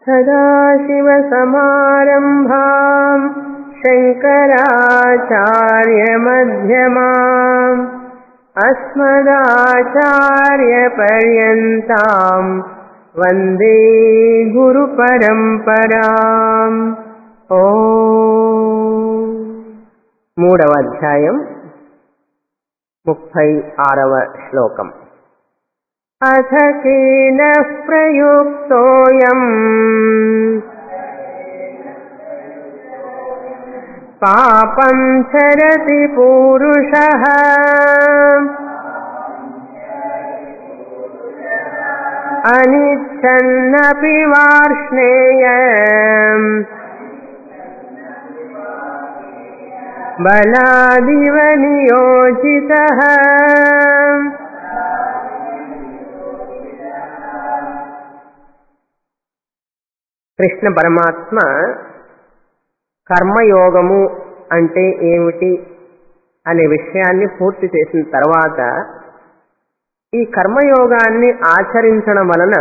सदाशिवसमारम्भाम् शङ्कराचार्यमध्यमाम् अस्मदाचार्यपर्यन्ताम् वन्दे గురుపరంపరాం ఓ మూడవ అధ్యాయం ముప్పై ఆరవ శ్లోకం అథ కేన ప్రయుక్తోయం పాపం చరతి పూరుష అనిచ్చన్నపి వార్ష్ణేయ బలాదివ నియోజిత కృష్ణ పరమాత్మ కర్మయోగము అంటే ఏమిటి అనే విషయాన్ని పూర్తి చేసిన తర్వాత ఈ కర్మయోగాన్ని ఆచరించడం వలన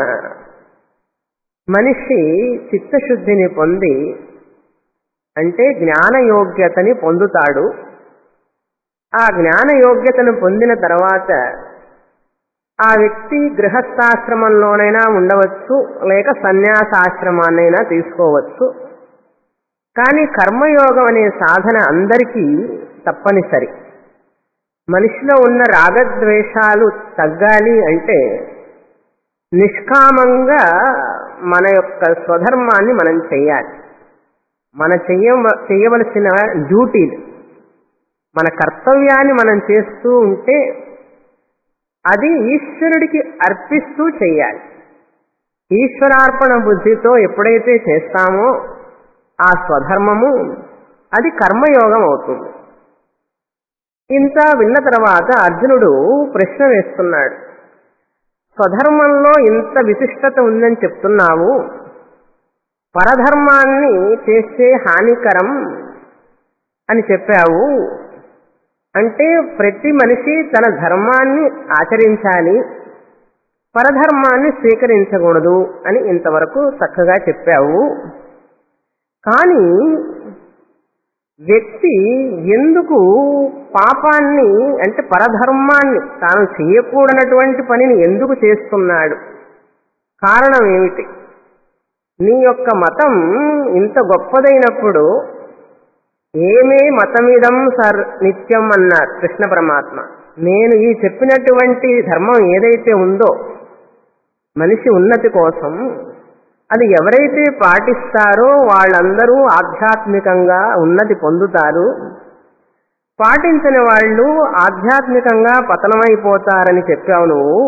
మనిషి చిత్తశుద్ధిని పొంది అంటే జ్ఞానయోగ్యతని పొందుతాడు ఆ జ్ఞానయోగ్యతను పొందిన తర్వాత ఆ వ్యక్తి గృహస్థాశ్రమంలోనైనా ఉండవచ్చు లేక సన్యాసాశ్రమాన్నైనా తీసుకోవచ్చు కానీ కర్మయోగం అనే సాధన అందరికీ తప్పనిసరి మనిషిలో ఉన్న రాగద్వేషాలు తగ్గాలి అంటే నిష్కామంగా మన యొక్క స్వధర్మాన్ని మనం చెయ్యాలి మన చెయ్య చేయవలసిన డ్యూటీలు మన కర్తవ్యాన్ని మనం చేస్తూ ఉంటే అది ఈశ్వరుడికి అర్పిస్తూ చెయ్యాలి ఈశ్వరార్పణ బుద్ధితో ఎప్పుడైతే చేస్తామో ఆ స్వధర్మము అది కర్మయోగం అవుతుంది ఇంత విన్న తర్వాత అర్జునుడు ప్రశ్న వేస్తున్నాడు స్వధర్మంలో ఇంత విశిష్టత ఉందని చెప్తున్నావు పరధర్మాన్ని చేస్తే హానికరం అని చెప్పావు అంటే ప్రతి మనిషి తన ధర్మాన్ని ఆచరించాలి పరధర్మాన్ని స్వీకరించకూడదు అని ఇంతవరకు చక్కగా చెప్పావు కానీ వ్యక్తి ఎందుకు పాపాన్ని అంటే పరధర్మాన్ని తాను చేయకూడనటువంటి పనిని ఎందుకు చేస్తున్నాడు కారణం ఏమిటి నీ యొక్క మతం ఇంత గొప్పదైనప్పుడు ఏమే మతమిదం సర్ నిత్యం అన్నారు కృష్ణ పరమాత్మ నేను ఈ చెప్పినటువంటి ధర్మం ఏదైతే ఉందో మనిషి ఉన్నతి కోసం అది ఎవరైతే పాటిస్తారో వాళ్ళందరూ ఆధ్యాత్మికంగా ఉన్నతి పొందుతారు పాటించని వాళ్ళు ఆధ్యాత్మికంగా పతనమైపోతారని చెప్పావు నువ్వు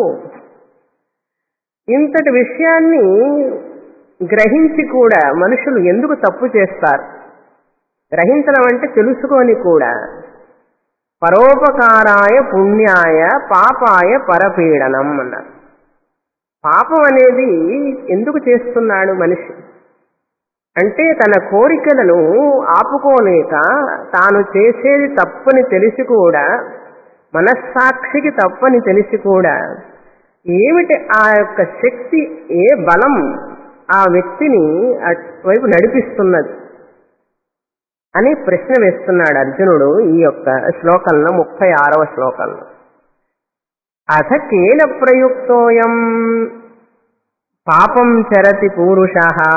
ఇంతటి విషయాన్ని గ్రహించి కూడా మనుషులు ఎందుకు తప్పు చేస్తారు గ్రహించడం అంటే తెలుసుకొని కూడా పరోపకారాయ పుణ్యాయ పాపాయ పరపీడనం అన్నారు పాపం అనేది ఎందుకు చేస్తున్నాడు మనిషి అంటే తన కోరికలను ఆపుకోలేక తాను చేసేది తప్పని తెలిసి కూడా మనస్సాక్షికి తప్పని తెలిసి కూడా ఏమిటి ఆ యొక్క శక్తి ఏ బలం ఆ వ్యక్తిని వైపు నడిపిస్తున్నది అని ప్రశ్న వేస్తున్నాడు అర్జునుడు ఈ యొక్క శ్లోకంలో ముప్పై ఆరవ శ్లోకంలో అథ కేన ప్రయుక్తోయం పాపం చరతి పూరుష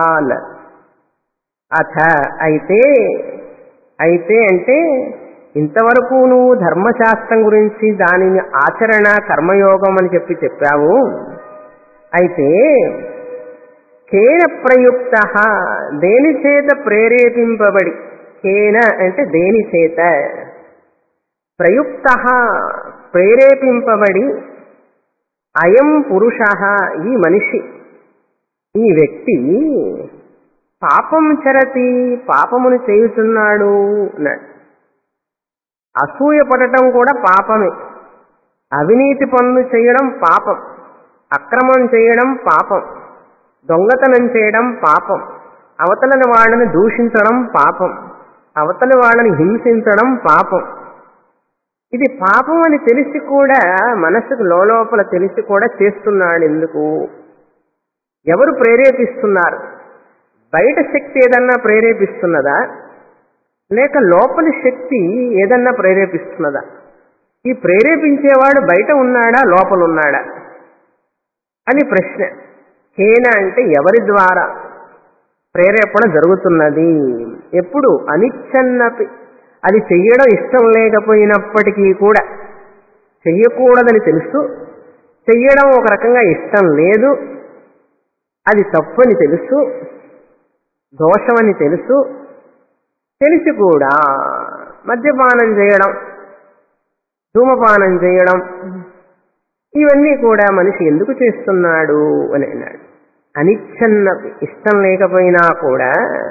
అథ అయితే అయితే అంటే ఇంతవరకు నువ్వు ధర్మశాస్త్రం గురించి దానిని ఆచరణ కర్మయోగం అని చెప్పి చెప్పావు అయితే కేన ప్రయుక్త దేని చేత ప్రేరేపింపబడి కేన అంటే దేని చేత ప్రయుక్త ప్రేరేపింపబడి అయం పురుష ఈ మనిషి ఈ వ్యక్తి పాపం చరతి పాపమును చేయుచున్నాడు అన్నాడు అసూయ పడటం కూడా పాపమే అవినీతి పనులు చేయడం పాపం అక్రమం చేయడం పాపం దొంగతనం చేయడం పాపం అవతలని వాళ్ళని దూషించడం పాపం అవతలి వాళ్ళని హింసించడం పాపం ఇది పాపం అని తెలిసి కూడా మనసుకు లోపల తెలిసి కూడా చేస్తున్నాడు ఎందుకు ఎవరు ప్రేరేపిస్తున్నారు బయట శక్తి ఏదన్నా ప్రేరేపిస్తున్నదా లేక లోపలి శక్తి ఏదన్నా ప్రేరేపిస్తున్నదా ఈ ప్రేరేపించేవాడు బయట ఉన్నాడా లోపల ఉన్నాడా అని ప్రశ్న కేన అంటే ఎవరి ద్వారా ప్రేరేపణ జరుగుతున్నది ఎప్పుడు అనిచ్చన్నపి అది చెయ్యడం ఇష్టం లేకపోయినప్పటికీ కూడా చెయ్యకూడదని తెలుసు చెయ్యడం ఒక రకంగా ఇష్టం లేదు అది తప్పని తెలుసు దోషమని తెలుసు తెలిసి కూడా మద్యపానం చేయడం ధూమపానం చేయడం ఇవన్నీ కూడా మనిషి ఎందుకు చేస్తున్నాడు అని అన్నాడు అనిచ్చన్న ఇష్టం లేకపోయినా కూడా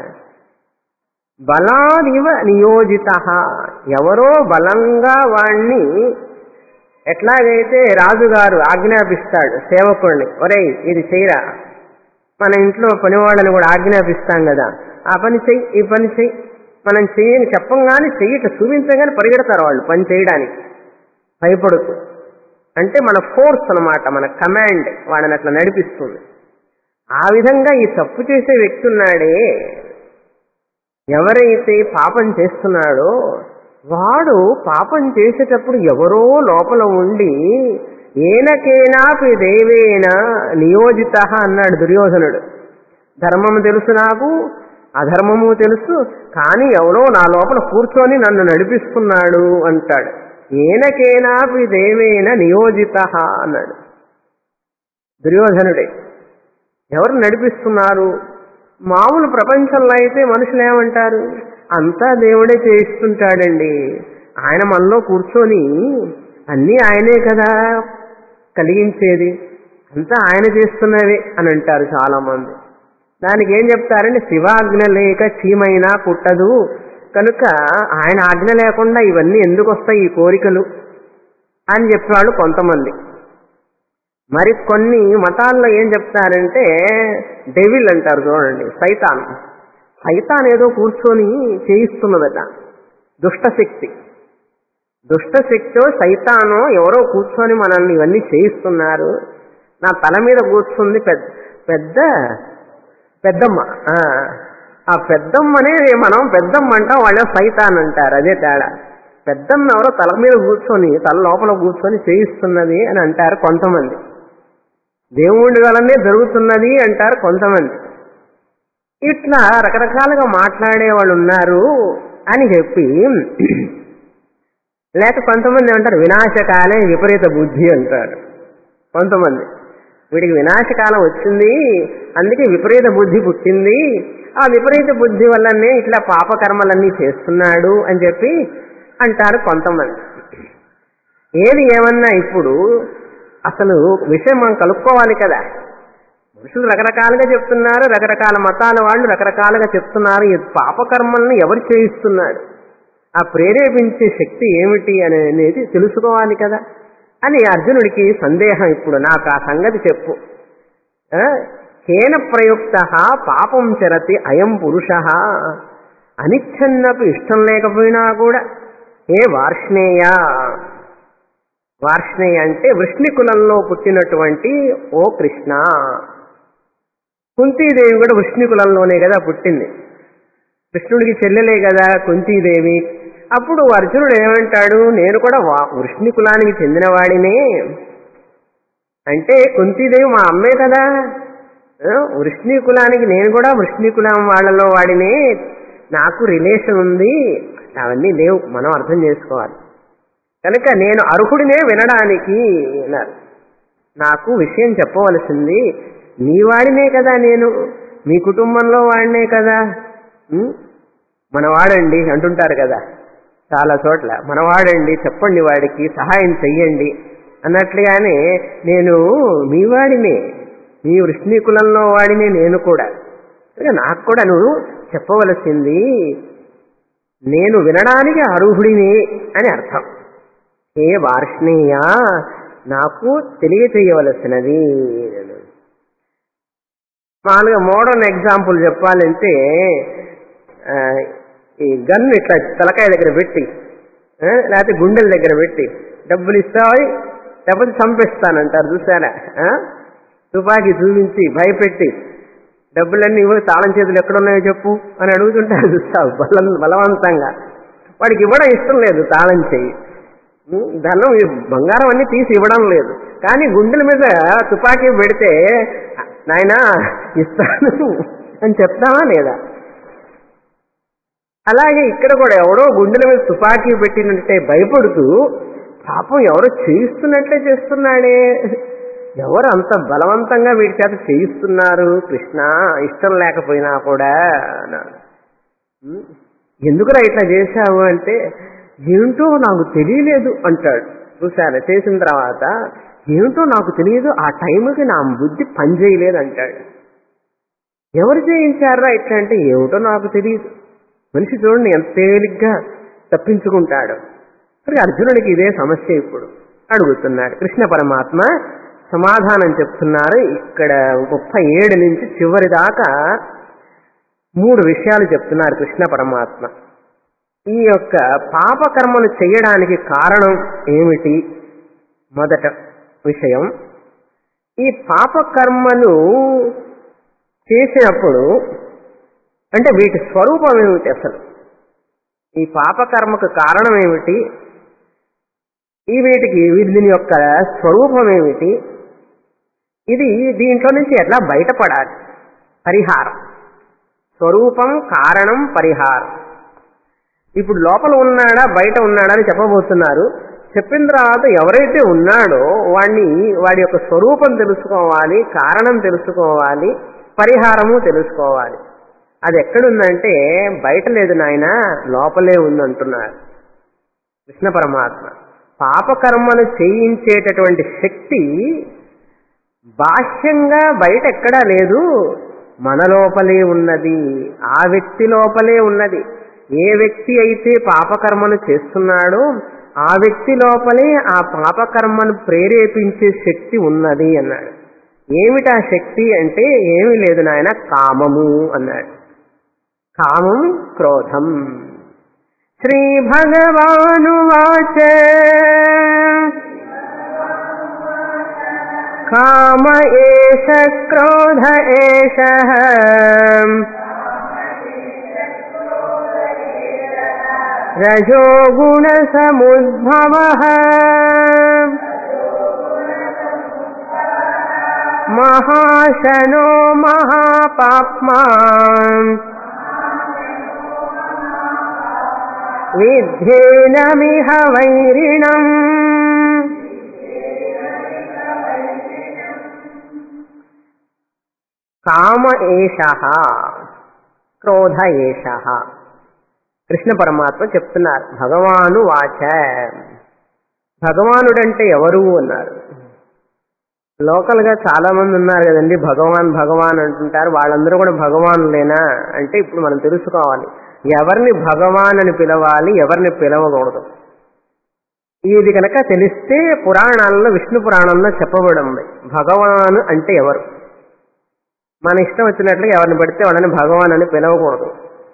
బలాదివ నియోజిత ఎవరో బలంగా వాణ్ణి ఎట్లాగైతే రాజుగారు ఆజ్ఞాపిస్తాడు సేవకుడిని ఒరేయ్ ఇది చేయరా మన ఇంట్లో పనివాళ్ళని కూడా ఆజ్ఞాపిస్తాం కదా ఆ పని చెయ్యి ఈ పని చెయ్యి మనం చెయ్యని చెప్పంగానే చెయ్యట చూపించగానే పరిగెడతారు వాళ్ళు పని చేయడానికి భయపడుతూ అంటే మన ఫోర్స్ అన్నమాట మన కమాండ్ వాళ్ళని అట్లా నడిపిస్తుంది ఆ విధంగా ఈ తప్పు చేసే వ్యక్తి ఉన్నాడే ఎవరైతే పాపం చేస్తున్నాడో వాడు పాపం చేసేటప్పుడు ఎవరో లోపల ఉండి ఏనకేనాపి దేవేన నియోజిత అన్నాడు దుర్యోధనుడు ధర్మము తెలుసు నాకు అధర్మము తెలుసు కానీ ఎవరో నా లోపల కూర్చొని నన్ను నడిపిస్తున్నాడు అంటాడు ఏనకేనాపి దేవేన నియోజిత అన్నాడు దుర్యోధనుడే ఎవరు నడిపిస్తున్నారు మామూలు ప్రపంచంలో అయితే మనుషులు ఏమంటారు అంతా దేవుడే చేయిస్తుంటాడండి ఆయన మనలో కూర్చొని అన్నీ ఆయనే కదా కలిగించేది అంతా ఆయన చేస్తున్నవే అని అంటారు చాలా మంది దానికి ఏం చెప్తారంటే శివాజ్ఞ లేక చీమైనా పుట్టదు కనుక ఆయన ఆజ్ఞ లేకుండా ఇవన్నీ ఎందుకు వస్తాయి ఈ కోరికలు అని చెప్పేవాళ్ళు కొంతమంది మరి కొన్ని మతాల్లో ఏం చెప్తారంటే డెవిల్ అంటారు చూడండి సైతాన్ సైతాన్ ఏదో కూర్చొని చేయిస్తున్నదట దుష్టశక్తి దుష్టశక్తో సైతానో ఎవరో కూర్చొని మనల్ని ఇవన్నీ చేయిస్తున్నారు నా తల మీద కూర్చుంది పెద్ద పెద్ద పెద్దమ్మ ఆ, ఆ పెద్దమ్మనే మనం పెద్దమ్మ అంటాం వాళ్ళ సైతాన్ అంటారు అదే తేడా పెద్దమ్మ ఎవరో తల మీద కూర్చొని తల లోపల కూర్చొని చేయిస్తున్నది అని అంటారు కొంతమంది దేవుడి వలనే జరుగుతున్నది అంటారు కొంతమంది ఇట్లా రకరకాలుగా మాట్లాడే వాళ్ళు ఉన్నారు అని చెప్పి లేక కొంతమంది ఏమంటారు వినాశకాలే విపరీత బుద్ధి అంటారు కొంతమంది వీడికి వినాశకాలం వచ్చింది అందుకే విపరీత బుద్ధి పుట్టింది ఆ విపరీత బుద్ధి వల్లనే ఇట్లా పాపకర్మలన్నీ చేస్తున్నాడు అని చెప్పి అంటారు కొంతమంది ఏది ఏమన్నా ఇప్పుడు అసలు విషయం మనం కలుపుకోవాలి కదా మనుషులు రకరకాలుగా చెప్తున్నారు రకరకాల మతాల వాళ్ళు రకరకాలుగా చెప్తున్నారు ఈ పాపకర్మల్ని ఎవరు చేయిస్తున్నాడు ఆ ప్రేరేపించే శక్తి ఏమిటి అనేది తెలుసుకోవాలి కదా అని అర్జునుడికి సందేహం ఇప్పుడు నాకు ఆ సంగతి చెప్పు ఆ, కేన ప్రయుక్త పాపం చరతి అయం పురుష అనిచ్ఛన్నపు ఇష్టం లేకపోయినా కూడా ఏ వార్ష్ణేయ వార్ష్ణేయ అంటే వృష్ణికులంలో పుట్టినటువంటి ఓ కృష్ణ కుంతీదేవి కూడా వృష్ణికులంలోనే కదా పుట్టింది కృష్ణుడికి చెల్లెలే కదా కుంతీదేవి అప్పుడు అర్జునుడు ఏమంటాడు నేను కూడా వా- వృష్ణి కులానికి చెందినవాడినే అంటే కుంతీదేవి మా అమ్మే కదా ఆ, వృష్ణి కులానికి నేను కూడా వృష్ణి కులం వాళ్ళలో వాడినే నాకు రిలేషన్ ఉంది అవన్నీ లేవు మనం అర్థం చేసుకోవాలి కనుక నేను అర్హుడినే వినడానికి అన్నారు నాకు విషయం చెప్పవలసింది నీ వాడినే కదా నేను మీ కుటుంబంలో వాడినే కదా ఉం? మనవాడండి అంటుంటారు కదా చాలా చోట్ల మనవాడండి చెప్పండి వాడికి సహాయం చెయ్యండి అన్నట్లుగానే నేను మీ వాడినే మీ వృష్ణి కులంలో వాడినే నేను కూడా కనుక నాకు కూడా నువ్వు చెప్పవలసింది నేను వినడానికి అర్హుడిని అని అర్థం ఏ వార్ష్ణేయ నాకు తెలియచేయవలసినది మామూలుగా మోడర్న్ ఎగ్జాంపుల్ చెప్పాలంటే ఆ, ఈ గన్ ఇట్లా తలకాయ దగ్గర పెట్టి ఆ, లేకపోతే గుండెల దగ్గర పెట్టి డబ్బులు ఇస్తాయి లేకపోతే చంపేస్తానంటారు చూసారా ఆ? తుపాకీ చూపించి భయపెట్టి డబ్బులన్నీ ఇవ్వ తాళం చేతులు ఎక్కడున్నాయో చెప్పు అని అడుగుతుంటాడు చూస్తావు బలం బలవంతంగా వాడికి ఇవ్వడం ఇష్టం లేదు తాళం చెయ్యి ఉం, ధనం ఈ బంగారం అన్ని తీసి ఇవ్వడం లేదు కానీ గుండెల మీద తుపాకీ పెడితే నాయనా ఇస్తాను అని చెప్తావా లేదా అలాగే ఇక్కడ కూడా ఎవరో గుండెల మీద తుపాకీ పెట్టినట్టే భయపడుతూ పాపం ఎవరో చేయిస్తున్నట్లే చేస్తున్నాడే ఎవరు అంత బలవంతంగా వీడి చేత చేయిస్తున్నారు కృష్ణ ఇష్టం లేకపోయినా కూడా అన్నాడు ఉం? ఎందుకురా ఇట్లా చేశావు అంటే ఏమిటో నాకు తెలియలేదు అంటాడు చూశాను చేసిన తర్వాత ఏమిటో నాకు తెలియదు ఆ టైంకి నా బుద్ధి పనిచేయలేదు అంటాడు ఎవరు చేయించారా ఇట్లా అంటే ఏమిటో నాకు తెలియదు మనిషి చూడండి ఎంత తేలిగ్గా తప్పించుకుంటాడు మరి అర్జునుడికి ఇదే సమస్య ఇప్పుడు అడుగుతున్నాడు కృష్ణ పరమాత్మ సమాధానం చెప్తున్నారు ఇక్కడ ముప్పై ఏడు నుంచి చివరి దాకా మూడు విషయాలు చెప్తున్నారు కృష్ణ పరమాత్మ ఈ యొక్క పాపకర్మను చేయడానికి కారణం ఏమిటి మొదట విషయం ఈ పాపకర్మను చేసినప్పుడు అంటే వీటి స్వరూపం ఏమిటి అసలు ఈ పాపకర్మకు కారణం ఏమిటి ఈ వీటికి దీని యొక్క స్వరూపం ఏమిటి ఇది దీంట్లో నుంచి ఎట్లా బయటపడాలి పరిహారం స్వరూపం కారణం పరిహారం ఇప్పుడు లోపల ఉన్నాడా బయట ఉన్నాడా అని చెప్పబోతున్నారు చెప్పిన తర్వాత ఎవరైతే ఉన్నాడో వాడిని వాడి యొక్క స్వరూపం తెలుసుకోవాలి కారణం తెలుసుకోవాలి పరిహారము తెలుసుకోవాలి అది ఎక్కడుందంటే బయట లేదు నాయన లోపలే ఉందంటున్నారు కృష్ణ పరమాత్మ పాపకర్మను చేయించేటటువంటి శక్తి బాహ్యంగా బయట ఎక్కడా లేదు మన లోపలే ఉన్నది ఆ వ్యక్తి లోపలే ఉన్నది ఏ వ్యక్తి అయితే పాపకర్మను చేస్తున్నాడో ఆ వ్యక్తి లోపలే ఆ పాపకర్మను ప్రేరేపించే శక్తి ఉన్నది అన్నాడు ఏమిటా శక్తి అంటే ఏమీ లేదు నాయన కామము అన్నాడు కామం క్రోధం శ్రీ భగవానువాచ కామ ఏష క్రోధ ఏష రజో గుణ సముద్భవ మహాశనో మహాపాప్మా విద్ధేనమిహ వైరిణం కామ ఏష క్రోధ ఏష కృష్ణ పరమాత్మ చెప్తున్నారు భగవాను వాచ భగవానుడంటే ఎవరు అన్నారు లోకల్ గా చాలా మంది ఉన్నారు కదండి భగవాన్ భగవాన్ అంటుంటారు వాళ్ళందరూ కూడా భగవానులేనా అంటే ఇప్పుడు మనం తెలుసుకోవాలి ఎవరిని భగవాన్ అని పిలవాలి ఎవరిని పిలవకూడదు ఇది కనుక తెలిస్తే పురాణాల్లో విష్ణు పురాణంలో చెప్పబడింది భగవాన్ అంటే ఎవరు మన ఇష్టం వచ్చినట్లుగా ఎవరిని పెడితే వాళ్ళని భగవాన్ అని పిలవకూడదు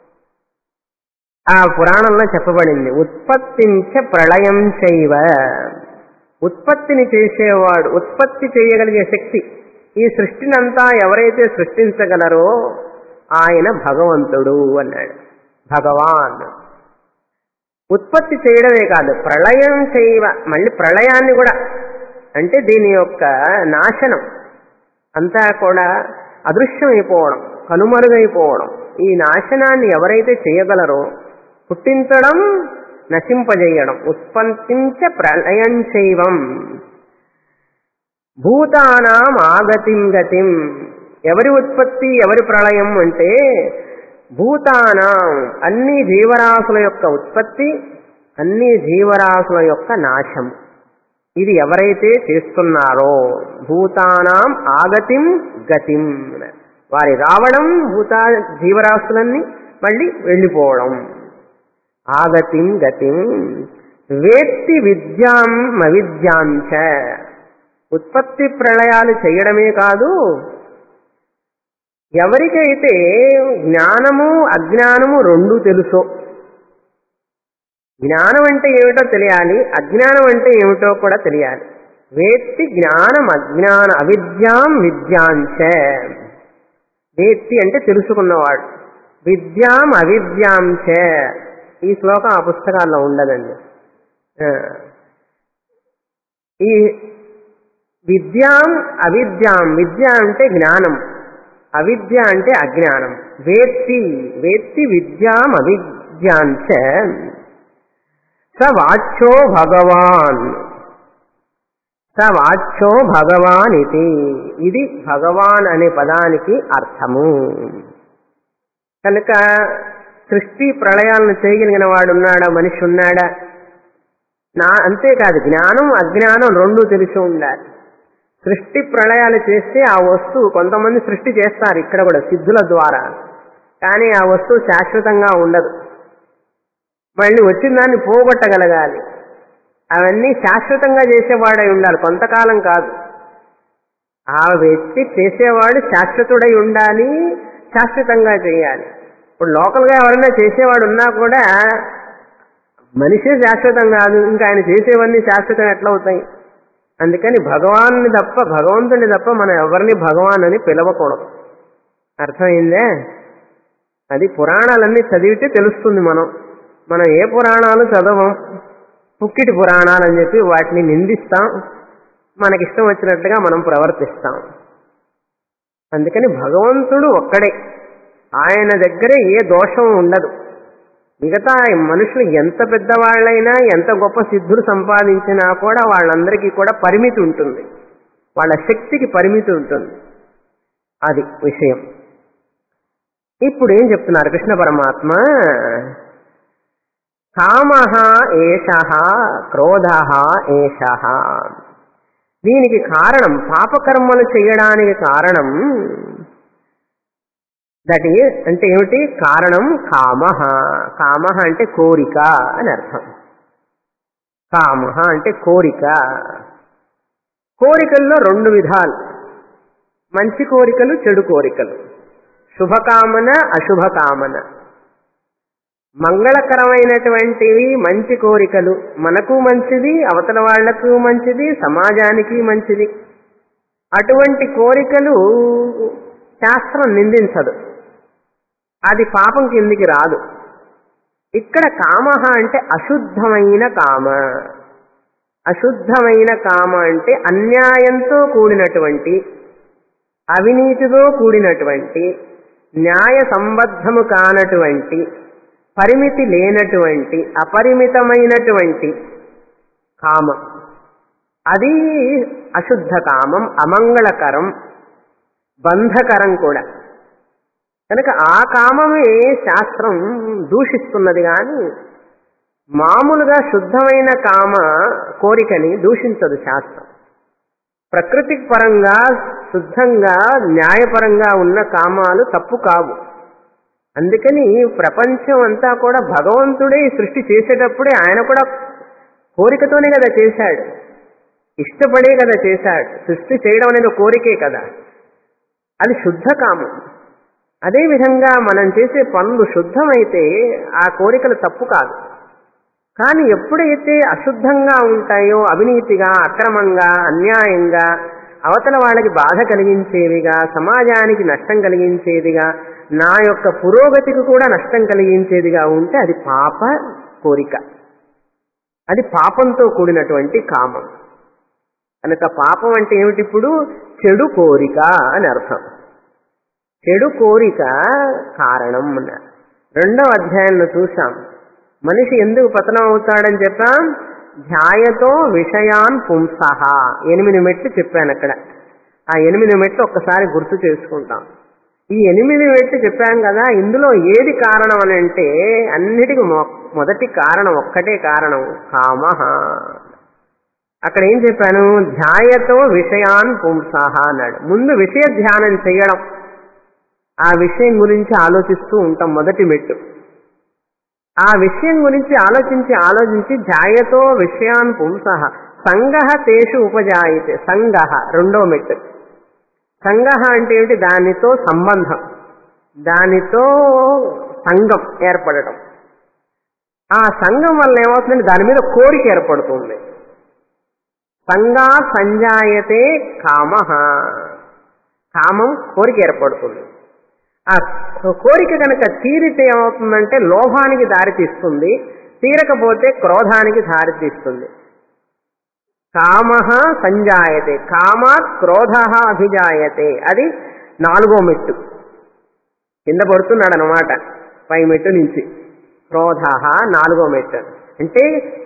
ఆ పురాణంలో చెప్పబడింది ఉత్పత్తించ ప్రళయం చైవ ఉత్పత్తిని చేసేవాడు ఉత్పత్తి చేయగలిగే శక్తి ఈ సృష్టినంతా ఎవరైతే సృష్టించగలరో ఆయన భగవంతుడు అన్నాడు భగవాన్ ఉత్పత్తి చేయడమే కాదు ప్రళయం చేయవ మళ్ళీ ప్రళయాన్ని కూడా అంటే దీని యొక్క నాశనం అంతా కూడా అదృశ్యమైపోవడం కనుమరుగైపోవడం ఈ నాశనాన్ని ఎవరైతే చేయగలరో పుట్టించడం నశింపజేయడం ఉత్పత్తించ ప్రళయం శైవం భూతానాం ఆగతిం గతిం ఎవరి ఉత్పత్తి ఎవరి ప్రళయం అంటే భూతానాం అన్ని జీవరాశుల యొక్క ఉత్పత్తి అన్ని జీవరాశుల యొక్క నాశం ఇది ఎవరైతే చేస్తున్నారో భూతానాం ఆగతిం గతిం వారి రావడం భూతా జీవరాశులన్నీ మళ్ళీ వెళ్ళిపోవడం ఆగతిం గతిం వేత్తి విద్యాం అవిద్యాంచ ఉత్పత్తి ప్రళయాలు చేయడమే కాదు ఎవరికైతే జ్ఞానము అజ్ఞానము రెండు తెలుసో జ్ఞానం అంటే ఏమిటో తెలియాలి అజ్ఞానం అంటే ఏమిటో కూడా తెలియాలి వేత్తి జ్ఞానం అజ్ఞాన అవిద్యాం విద్యాంచ వేత్తి అంటే తెలుసుకున్నవాడు విద్యాం అవిద్యాం చ ఈ శ్లోకం ఆ పుస్తకాల్లో ఉండదండి ఆ, ఈ విద్యాం అవిద్యాం విద్య అంటే జ్ఞానం అవిద్య అంటే అజ్ఞానం వేత్తి వేత్తి విద్యాం అవిద్యాంచ స వాచ్యో భగవాన్ స వాచ్యో భగవాన్ ఇది ఇది భగవాన్ అనే పదానికి అర్థము కనుక సృష్టి ప్రళయాలను చేయగలిగిన వాడు ఉన్నాడా మనిషి ఉన్నాడా నా అంతేకాదు జ్ఞానం అజ్ఞానం రెండూ తెలిసి ఉండాలి సృష్టి ప్రళయాలు చేస్తే ఆ వస్తువు కొంతమంది సృష్టి చేస్తారు ఇక్కడ కూడా సిద్ధుల ద్వారా కానీ ఆ వస్తువు శాశ్వతంగా ఉండదు మళ్ళీ వచ్చిన దాన్ని పోగొట్టగలగాలి అవన్నీ శాశ్వతంగా చేసేవాడై ఉండాలి కొంతకాలం కాదు ఆ వ్యక్తి చేసేవాడు శాశ్వతుడై ఉండాలి శాశ్వతంగా చేయాలి ఇప్పుడు లోకల్గా ఎవరైనా చేసేవాడు ఉన్నా కూడా మనిషే శాశ్వతం కాదు ఇంకా ఆయన చేసేవన్నీ శాశ్వతం ఎట్లా అవుతాయి అందుకని భగవాన్ని తప్ప భగవంతుని తప్ప మనం ఎవరిని భగవాన్ అని పిలవకూడదు అర్థమైందే అది పురాణాలన్నీ చదివితే తెలుస్తుంది మనం మనం ఏ పురాణాలు చదవం పుక్కిటి పురాణాలు అని చెప్పి వాటిని నిందిస్తాం మనకిష్టం వచ్చినట్లుగా మనం ప్రవర్తిస్తాం అందుకని భగవంతుడు ఒక్కడే ఆయన దగ్గరే ఏ దోషం ఉండదు మిగతా మనుషులు ఎంత పెద్దవాళ్ళైనా ఎంత గొప్ప సిద్ధులు సంపాదించినా కూడా వాళ్ళందరికీ కూడా పరిమితి ఉంటుంది వాళ్ళ శక్తికి పరిమితి ఉంటుంది అది విషయం ఇప్పుడు ఏం చెప్తున్నారు కృష్ణ పరమాత్మ కామ ఏష క్రోధ ఏష దీనికి కారణం పాపకర్మలు చేయడానికి కారణం దట్ ఈ అంటే ఏమిటి కారణం కామ కామ అంటే కోరిక అని అర్థం కామ అంటే కోరిక కోరికల్లో రెండు విధాలు మంచి కోరికలు చెడు కోరికలు శుభకామన అశుభకామన మంగళకరమైనటువంటివి మంచి కోరికలు మనకు మంచిది అవతల వాళ్లకు మంచిది సమాజానికి మంచిది అటువంటి కోరికలు శాస్త్రం నిందించదు అది పాపం కిందికి రాదు ఇక్కడ కామ అంటే అశుద్ధమైన కామ అశుద్ధమైన కామ అంటే అన్యాయంతో కూడినటువంటి అవినీతితో కూడినటువంటి న్యాయ సంబద్ధము కానటువంటి పరిమితి లేనటువంటి అపరిమితమైనటువంటి కామం అది అశుద్ధ కామం అమంగళకరం బంధకరం కూడా కనుక ఆ కామమే శాస్త్రం దూషిస్తున్నది కానీ మామూలుగా శుద్ధమైన కామ కోరికని దూషించదు శాస్త్రం ప్రకృతి పరంగా శుద్ధంగా న్యాయపరంగా ఉన్న కామాలు తప్పు కావు అందుకని ప్రపంచం అంతా కూడా భగవంతుడే ఈ సృష్టి చేసేటప్పుడే ఆయన కూడా కోరికతోనే కదా చేశాడు ఇష్టపడే కదా చేశాడు సృష్టి చేయడం అనేది ఒక కోరికే కదా అది శుద్ధ కామం అదేవిధంగా మనం చేసే పనులు శుద్ధమైతే ఆ కోరికలు తప్పు కాదు కానీ ఎప్పుడైతే అశుద్ధంగా ఉంటాయో అవినీతిగా అక్రమంగా అన్యాయంగా అవతల వాళ్ళకి బాధ కలిగించేవిగా సమాజానికి నష్టం కలిగించేదిగా నా యొక్క పురోగతికి కూడా నష్టం కలిగించేదిగా ఉంటే అది పాప కోరిక అది పాపంతో కూడినటువంటి కామం కనుక పాపం అంటే ఏమిటి ఇప్పుడు చెడు కోరిక అని అర్థం చెడు కోరిక కారణం అన్నారు రెండవ అధ్యాయంలో చూసాం మనిషి ఎందుకు పతనం అవుతాడని చెప్పాం ధ్యాయతో విషయాన్ పుంసహ ఎనిమిది మెట్లు చెప్పాను అక్కడ ఆ ఎనిమిది మెట్లు ఒక్కసారి గుర్తు చేసుకుంటాం ఈ ఎనిమిది మెట్లు చెప్పాం కదా ఇందులో ఏది కారణం అని అంటే అన్నిటికీ మొ- మొదటి కారణం ఒక్కటే కారణం కామహ అక్కడ ఏం చెప్పాను ధ్యాయతో విషయాన్ పుంసహ అన్నాడు ముందు విషయ ధ్యానం చేయడం ఆ విషయం గురించి ఆలోచిస్తూ ఉంటాం మొదటి మెట్టు ఆ విషయం గురించి ఆలోచించి ఆలోచించి ధ్యాయతో విషయాన్ పుంసహ సంగ తేషు ఉపజాయితే సంగ రెండో మెట్టు సంగ అంటే ఏమిటి దానితో సంబంధం దానితో సంఘం ఏర్పడటం ఆ సంఘం వల్ల ఏమవుతుందంటే దాని మీద కోరిక ఏర్పడుతుంది సంగా సంజాయతే కామ కామం కోరిక ఏర్పడుతుంది ఆ కోరిక కనుక తీరితే ఏమవుతుందంటే లోభానికి దారితీస్తుంది తీరకపోతే క్రోధానికి దారితీస్తుంది కామ సంజాయతే కామాత్ క్రోధ అభిజాయతే అది నాలుగో మెట్టు కింద పడుతున్నాడు అనమాట పై మెట్టు నుంచి క్రోధ నాలుగో మెట్టు అంటే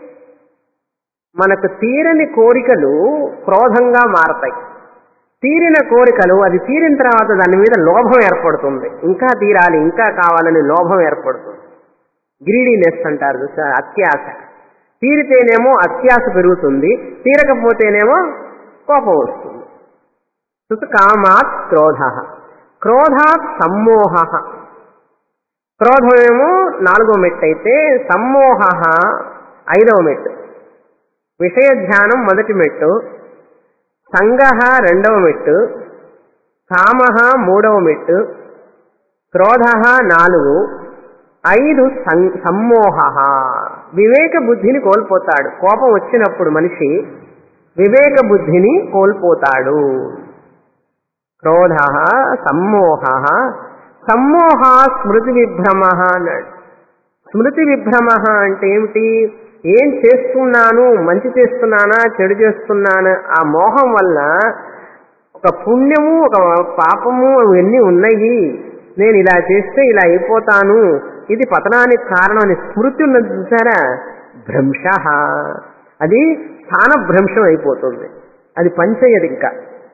మనకు తీరని కోరికలు క్రోధంగా మారతాయి తీరిన కోరికలు అది తీరిన తర్వాత దాని మీద లోభం ఏర్పడుతుంది ఇంకా తీరాలి ఇంకా కావాలని లోభం ఏర్పడుతుంది గ్రీడీనెస్ అంటారు చూసారా? అత్యాశ తీరితేనేమో అత్యాశ పెరుగుతుంది తీరకపోతేనేమో కోపం వస్తుంది చూస్తే కామాత్ క్రోధ క్రోధాత్ సమ్మోహ క్రోధమేమో నాలుగో మెట్టు అయితే సమ్మోహ ఐదవ మెట్టు విషయ ధ్యానం మొదటి మెట్టు సంగహ రెండవ మెట్టు కామ మూడవ మెట్టు క్రోధ నాలుగు ఐదు సం- సమ్మోహ వివేక బుద్ధిని కోల్పోతాడు కోపం వచ్చినప్పుడు మనిషి వివేక బుద్ధిని కోల్పోతాడు క్రోధ సమ్మోహ సమ్మోహ స్మృతి విభ్రమ అన్నాడు స్మృతి విభ్రమ అంటే ఏమిటి ఏం చేస్తున్నాను మంచి చేస్తున్నానా చెడు చేస్తున్నానా ఆ మోహం వల్ల ఒక పుణ్యము ఒక పాపము ఇవన్నీ ఉన్నాయి నేను ఇలా చేస్తే ఇలా అయిపోతాను ఇది పతనానికి కారణం అని స్మృతి ఉన్నది చూసారా భ్రంశ అది స్థానభ్రంశం అయిపోతుంది అది పనిచేయదు ఇంకా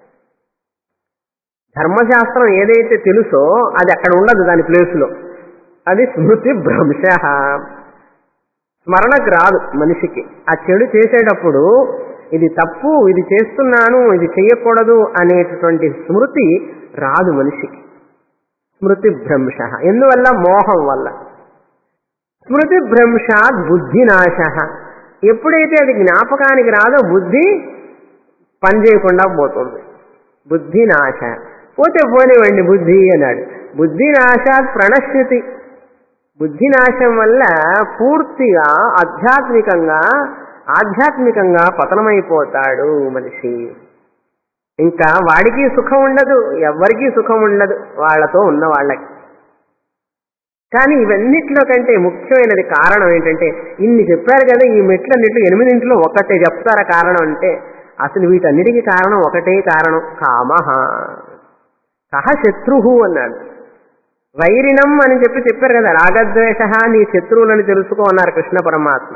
ధర్మశాస్త్రం ఏదైతే తెలుసో అది అక్కడ ఉండదు దాని ప్లేస్లో అది స్మృతి భ్రంశ స్మరణకు రాదు మనిషికి ఆ చెడు చేసేటప్పుడు ఇది తప్పు ఇది చేస్తున్నాను ఇది చెయ్యకూడదు అనేటటువంటి స్మృతి రాదు మనిషికి స్మృతి భ్రంశ ఎందువల్ల మోహం వల్ల స్మృతి భ్రంశాత్ బుద్ధినాశ ఎప్పుడైతే అది జ్ఞాపకానికి రాదో బుద్ధి పనిచేయకుండా పోతుంది బుద్ధినాశ పోతే పోనివ్వండి బుద్ధి అన్నాడు బుద్ధినాశాత్ ప్రణశ్యతి బుద్ధినాశం వల్ల పూర్తిగా ఆధ్యాత్మికంగా ఆధ్యాత్మికంగా పతనమైపోతాడు మనిషి ఇంకా వాడికి సుఖం ఉండదు ఎవ్వరికీ సుఖం ఉండదు వాళ్ళతో ఉన్న వాళ్ళకి కానీ ఇవన్నిట్లో కంటే ముఖ్యమైనది కారణం ఏంటంటే ఇన్ని చెప్పారు కదా ఈ మెట్లన్నిట్లు ఎనిమిదింట్లో ఒకటే చెప్తారా కారణం అంటే అసలు వీటన్నిటికీ కారణం ఒకటే కారణం కామహ కహ శత్రుహు అన్నాడు వైరిణం అని చెప్పి చెప్పారు కదా రాగద్వేష నీ శత్రువులని తెలుసుకో అన్నారు కృష్ణ పరమాత్మ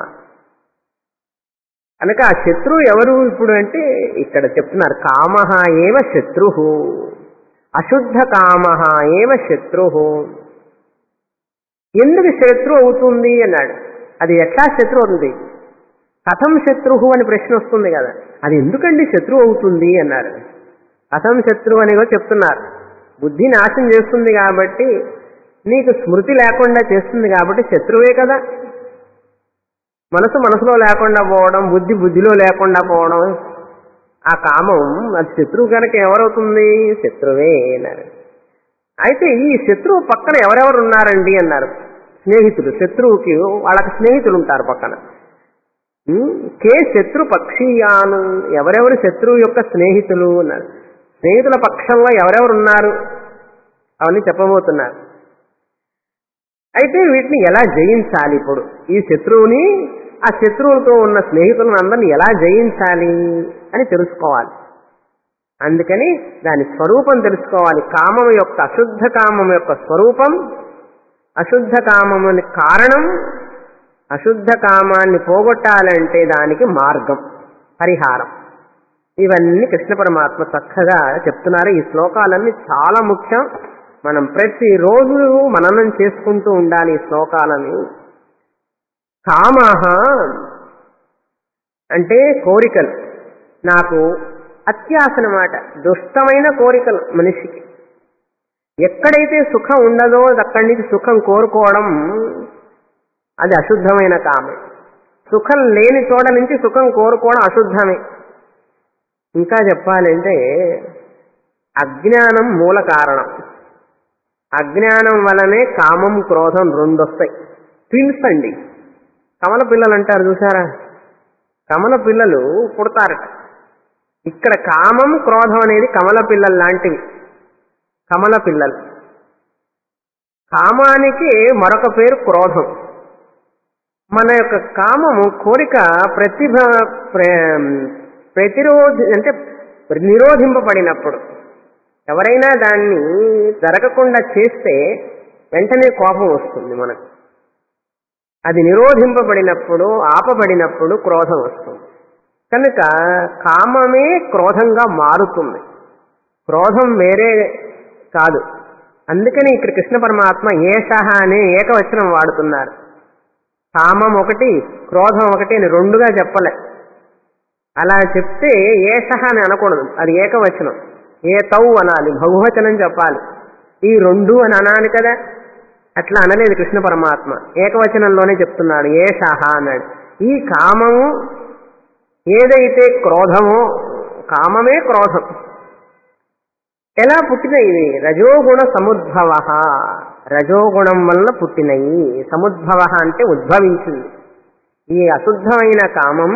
కనుక ఆ శత్రువు ఎవరు ఇప్పుడు అంటే ఇక్కడ చెప్తున్నారు కామ ఏవ శత్రు అశుద్ధ కామ ఏవ శత్రు ఎందుకు శత్రు అవుతుంది అన్నాడు అది ఎట్లా శత్రు అవుతుంది కథం శత్రు అని ప్రశ్న వస్తుంది కదా అది ఎందుకండి శత్రు అవుతుంది అన్నారు కథం శత్రు అని కూడా చెప్తున్నారు బుద్ధి నాశనం చేస్తుంది కాబట్టి నీకు స్మృతి లేకుండా చేస్తుంది కాబట్టి శత్రువే కదా మనసు మనసులో లేకుండా పోవడం బుద్ధి బుద్ధిలో లేకుండా పోవడం ఆ కామం అది శత్రువు కనుక ఎవరవుతుంది శత్రువే అన్నారు అయితే ఈ శత్రువు పక్కన ఎవరెవరు ఉన్నారండి అన్నారు స్నేహితులు శత్రువుకి వాళ్ళకి స్నేహితులు ఉంటారు పక్కన ఉమ్, కే శత్రు పక్షీయాను ఎవరెవరు శత్రువు యొక్క స్నేహితులు అన్నారు స్నేహితుల పక్షంలో ఎవరెవరు ఉన్నారు అవన్నీ చెప్పబోతున్నారు అయితే వీటిని ఎలా జయించాలి ఇప్పుడు ఈ శత్రువుని ఆ శత్రువులతో ఉన్న స్నేహితులను అందరిని ఎలా జయించాలి అని తెలుసుకోవాలి అందుకని దాని స్వరూపం తెలుసుకోవాలి కామం యొక్క అశుద్ధ కామం యొక్క స్వరూపం అశుద్ధ కామముని కారణం అశుద్ధ కామాన్ని పోగొట్టాలంటే దానికి మార్గం పరిహారం ఇవన్నీ కృష్ణ పరమాత్మ చక్కగా చెప్తున్నారు ఈ శ్లోకాలన్నీ చాలా ముఖ్యం మనం ప్రతిరోజు మననం చేసుకుంటూ ఉండాలి ఈ శ్లోకాలని కామహ అంటే కోరికలు నాకు అత్యాసనమాట దుష్టమైన కోరికలు మనిషికి ఎక్కడైతే సుఖం ఉండదో అక్కడి నుంచి సుఖం కోరుకోవడం అది అశుద్ధమైన కామే సుఖం లేని చోట నుంచి సుఖం కోరుకోవడం అశుద్ధమే ఇంకా చెప్పాలంటే అజ్ఞానం మూల కారణం అజ్ఞానం వలనే కామం క్రోధం రెండు వస్తాయి ట్విన్స్ అండి కమల పిల్లలు అంటారు చూసారా కమల పిల్లలు పుడతారట ఇక్కడ కామం క్రోధం అనేది కమల పిల్లలు లాంటివి కమల పిల్లలు కామానికి మరొక పేరు క్రోధం మన యొక్క కామము కోరిక ప్రతిభ ప్ర- ప్రతిరోధి అంటే నిరోధింపబడినప్పుడు ఎవరైనా దాన్ని జరగకుండా చేస్తే వెంటనే కోపం వస్తుంది మనకు అది నిరోధింపబడినప్పుడు ఆపబడినప్పుడు క్రోధం వస్తుంది కనుక కామమే క్రోధంగా మారుతుంది క్రోధం వేరే కాదు అందుకని ఇక్కడ కృష్ణ పరమాత్మ ఏషహ అనే ఏకవచనం వాడుతున్నారు కామం ఒకటి క్రోధం ఒకటి అని రెండుగా చెప్పలే అలా చెప్తే ఏషహ అని అనకూడదు అది ఏకవచనం ఏ తౌ అనాలి బహువచనం చెప్పాలి ఈ రెండు అని అనాలి కదా అట్లా అనలేదు కృష్ణ పరమాత్మ ఏకవచనంలోనే చెప్తున్నాడు ఏషహ అన్నాడు ఈ కామము ఏదైతే క్రోధమో కామమే క్రోధం ఎలా పుట్టినవి ఇవి రజోగుణ సముద్భవ రజోగుణం వల్ల పుట్టినవి సముద్భవ అంటే ఉద్భవించింది ఈ అశుద్ధమైన కామం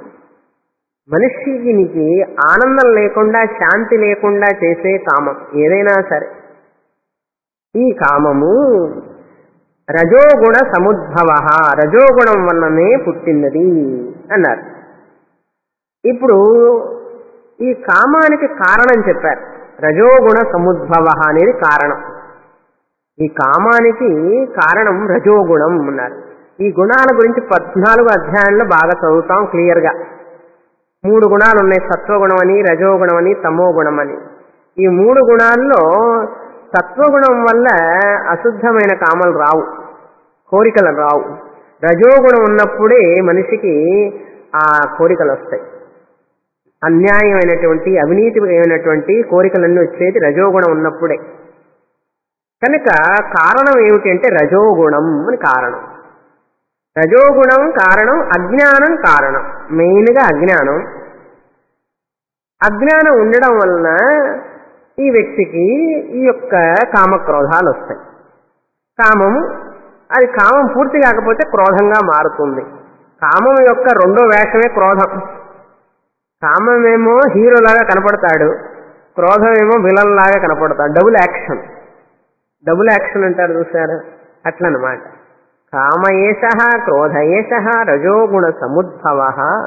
మనిషికి ఆనందం లేకుండా శాంతి లేకుండా చేసే కామం ఏదైనా సరే ఈ కామము రజోగుణ సముద్భవ రజోగుణం వల్లనే పుట్టినది అన్నారు ఇప్పుడు ఈ కామానికి కారణం చెప్పారు రజోగుణ సముద్భవ అనేది కారణం ఈ కామానికి కారణం రజోగుణం అన్నారు ఈ గుణాల గురించి పద్నాలుగు అధ్యాయంలో బాగా చదువుతాం క్లియర్గా మూడు గుణాలు ఉన్నాయి సత్వగుణం అని రజోగుణం అని తమో గుణం అని ఈ మూడు గుణాల్లో సత్వగుణం వల్ల అశుద్ధమైన కామలు రావు కోరికలు రావు రజోగుణం ఉన్నప్పుడే మనిషికి ఆ కోరికలు వస్తాయి అన్యాయమైనటువంటి అవినీతిమైనటువంటి కోరికలన్నీ వచ్చేది రజోగుణం ఉన్నప్పుడే కనుక కారణం ఏమిటి అంటే రజోగుణం అని కారణం రజోగుణం కారణం అజ్ఞానం కారణం మెయిన్గా అజ్ఞానం అజ్ఞానం ఉండడం వలన ఈ వ్యక్తికి ఈ యొక్క కామక్రోధాలు వస్తాయి కామము అది కామం పూర్తి కాకపోతే క్రోధంగా మారుతుంది కామం యొక్క రెండో వేషమే క్రోధం కామమేమో హీరోలాగా కనపడతాడు క్రోధమేమో విలన్ లాగా కనపడతాడు డబుల్ యాక్షన్ డబుల్ యాక్షన్ అంటారు చూసారా అట్లనమాట కామయేష క్రోధయేష రజోగుణ సముద్భవ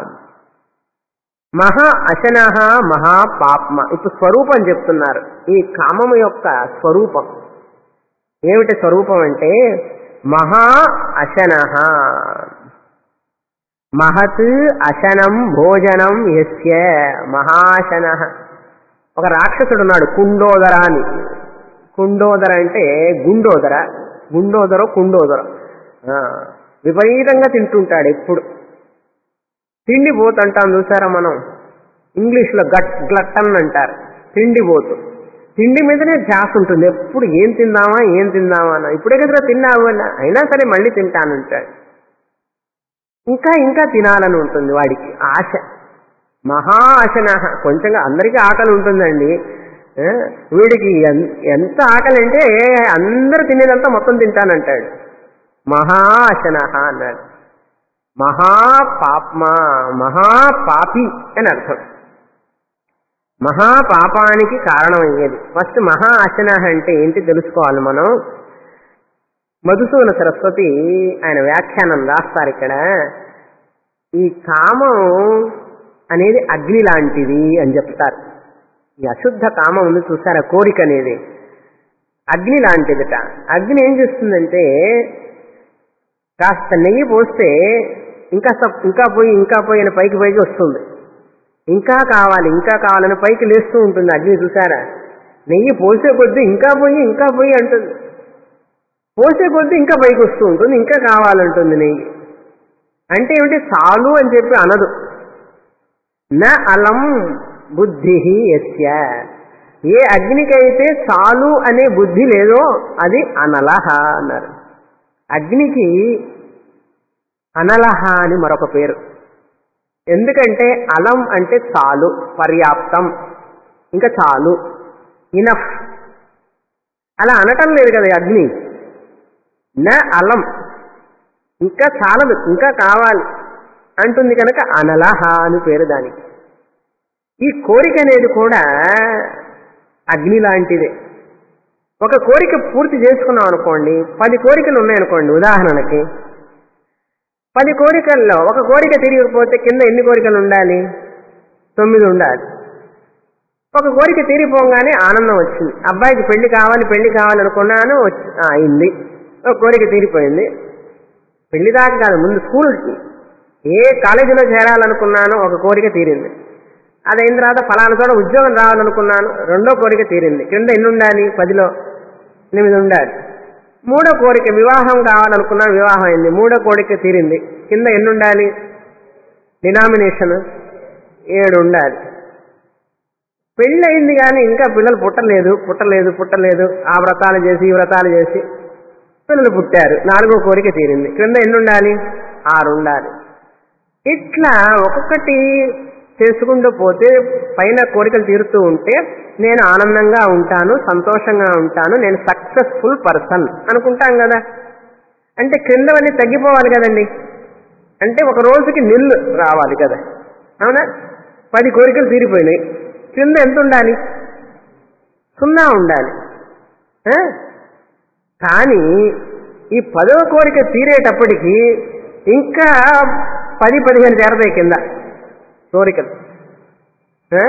మహా అశన మహా పాప్మ ఇప్పుడు స్వరూపం చెప్తున్నారు ఈ కామము యొక్క స్వరూపం ఏమిటి స్వరూపం అంటే మహా అశన మహత్ అశనం భోజనం యస్య మహాశన ఒక రాక్షసుడు ఉన్నాడు కుండోదర అని కుండోదర అంటే గుండోదర గుండోదర కుండోదర ఆ, విపరీతంగా తింటుంటాడు ఎప్పుడు తిండి పోతు అంటాం చూసారా మనం ఇంగ్లీష్లో గట్ గ్లట్టన్ అంటారు తిండి పోతు తిండి మీదనే ధ్యాస ఉంటుంది ఎప్పుడు ఏం తిందామా ఏం తిందామా అని ఇప్పుడే కదా తిన్నావు అన్న అయినా సరే మళ్ళీ తింటానంటాడు ఇంకా ఇంకా తినాలని ఉంటుంది వాడికి ఆశ మహా ఆశన కొంచెంగా అందరికీ ఆకలి ఉంటుందండి ఆ, వీడికి ఎన్- ఎంత ఆకలి అంటే అందరు తినేదంతా మొత్తం తింటానంటాడు మహా ఆశన అన్నాడు మహాపాప్మ మహాపాపి అని అర్థం మహాపాపానికి కారణమయ్యేది ఫస్ట్ మహా అశన అంటే ఏంటి తెలుసుకోవాలి మనం మధుసూదన సరస్వతి ఆయన వ్యాఖ్యానం రాస్తారు ఇక్కడ ఈ కామం అనేది అగ్ని లాంటిది అని చెప్తారు ఈ అశుద్ధ కామం ఉంది చూసారా కోరిక అనేది అగ్ని లాంటిదిట అగ్ని ఏం చేస్తుందంటే కాస్త నెయ్యి పోస్తే ఇంకా సప్- ఇంకా పోయి ఇంకా పోయి అని పైకి పైకి వస్తుంది ఇంకా కావాలి ఇంకా కావాలని పైకి లేస్తూ ఉంటుంది అగ్ని చూసారా నెయ్యి పోసే కొద్దీ ఇంకా పోయి ఇంకా పోయి అంటుంది పోసే కొద్దీ ఇంకా పైకి వస్తూ ఉంటుంది ఇంకా కావాలంటుంది నెయ్యి అంటే ఏమిటి చాలు అని చెప్పి అనదు న అలం బుద్ధి ఎస్య ఏ అగ్నికైతే చాలు అనే బుద్ధి లేదో అది అనలహ అన్నారు అగ్నికి అనలహ అని మరొక పేరు ఎందుకంటే అలం అంటే చాలు పర్యాప్తం ఇంకా చాలు ఇనఫ్ అలా అనటం లేదు కదా ఈ అగ్ని నా అలం ఇంకా చాలదు ఇంకా కావాలి అంటుంది కనుక అనలహ అని పేరు దానికి ఈ కోరిక అనేది కూడా అగ్ని లాంటిదే ఒక కోరిక పూర్తి చేసుకున్నాం అనుకోండి పది కోరికలు ఉన్నాయనుకోండి ఉదాహరణకి పది కోరికల్లో ఒక కోరిక తిరిగిపోతే కింద ఎన్ని కోరికలు ఉండాలి తొమ్మిది ఉండాలి ఒక కోరిక తీరిపోగానే ఆనందం వచ్చింది అబ్బాయికి పెళ్లి కావాలి పెళ్లి కావాలి అనుకున్నాను వచ్చి- ఆ, అయింది ఒక కోరిక తీరిపోయింది పెళ్లి దాకా కాదు ముందు స్కూల్ ఏ కాలేజీలో చేరాలనుకున్నానో ఒక కోరిక తీరింది అదైన తర్వాత ఫలానా చోట ఉద్యోగం రావాలనుకున్నాను రెండో కోరిక తీరింది కింద ఎన్ని ఉండాలి పదిలో ఎనిమిది ఉండాలి మూడో కోరిక వివాహం కావాలనుకున్నాను వివాహం అయింది మూడో కోరిక తీరింది కింద ఎన్ని ఉండాలి డినామినేషన్ ఏడు ఉండాలి పెళ్ళి అయింది కానీ ఇంకా పిల్లలు పుట్టలేదు పుట్టలేదు పుట్టలేదు ఆ వ్రతాలు చేసి ఈ వ్రతాలు చేసి పిల్లలు పుట్టారు నాలుగో కోరిక తీరింది క్రింద ఎన్ని ఉండాలి ఆరు ఉండాలి ఇట్లా ఒక్కొక్కటి చేసుకుంటూ పోతే పైన కోరికలు తీరుతూ ఉంటే నేను ఆనందంగా ఉంటాను సంతోషంగా ఉంటాను నేను సక్సెస్ఫుల్ పర్సన్ అనుకుంటాం కదా అంటే క్రిందవన్నీ తగ్గిపోవాలి కదండి అంటే ఒక రోజుకి నిల్లు రావాలి కదా అవునా పది కోరికలు తీరిపోయినాయి కింద ఎంత ఉండాలి సున్నా ఉండాలి ఆ? కానీ ఈ పదవ కోరిక తీరేటప్పటికి ఇంకా పది పదిహేను చేరతాయి కింద కోరికలు ఆ?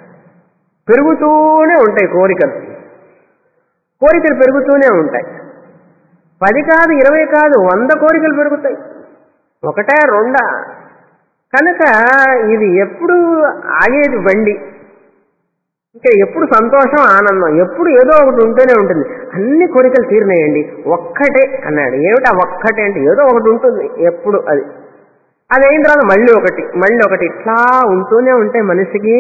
పెరుగుతూనే ఉంటాయి కోరికలు కోరికలు పెరుగుతూనే ఉంటాయి పది కాదు ఇరవై కాదు వంద కోరికలు పెరుగుతాయి ఒకటే రెండా కనుక ఇది ఎప్పుడు ఆగేది బండి ఇంకా ఎప్పుడు సంతోషం ఆనందం ఎప్పుడు ఏదో ఒకటి ఉంటూనే ఉంటుంది అన్ని కోరికలు తీరినాయండి ఒక్కటే అన్నాడు ఏమిటి ఆ ఒక్కటే అంటే ఏదో ఒకటి ఉంటుంది ఎప్పుడు అది అది అయిన తర్వాత మళ్ళీ ఒకటి మళ్ళీ ఒకటి ఇట్లా ఉంటూనే ఉంటాయి మనిషికి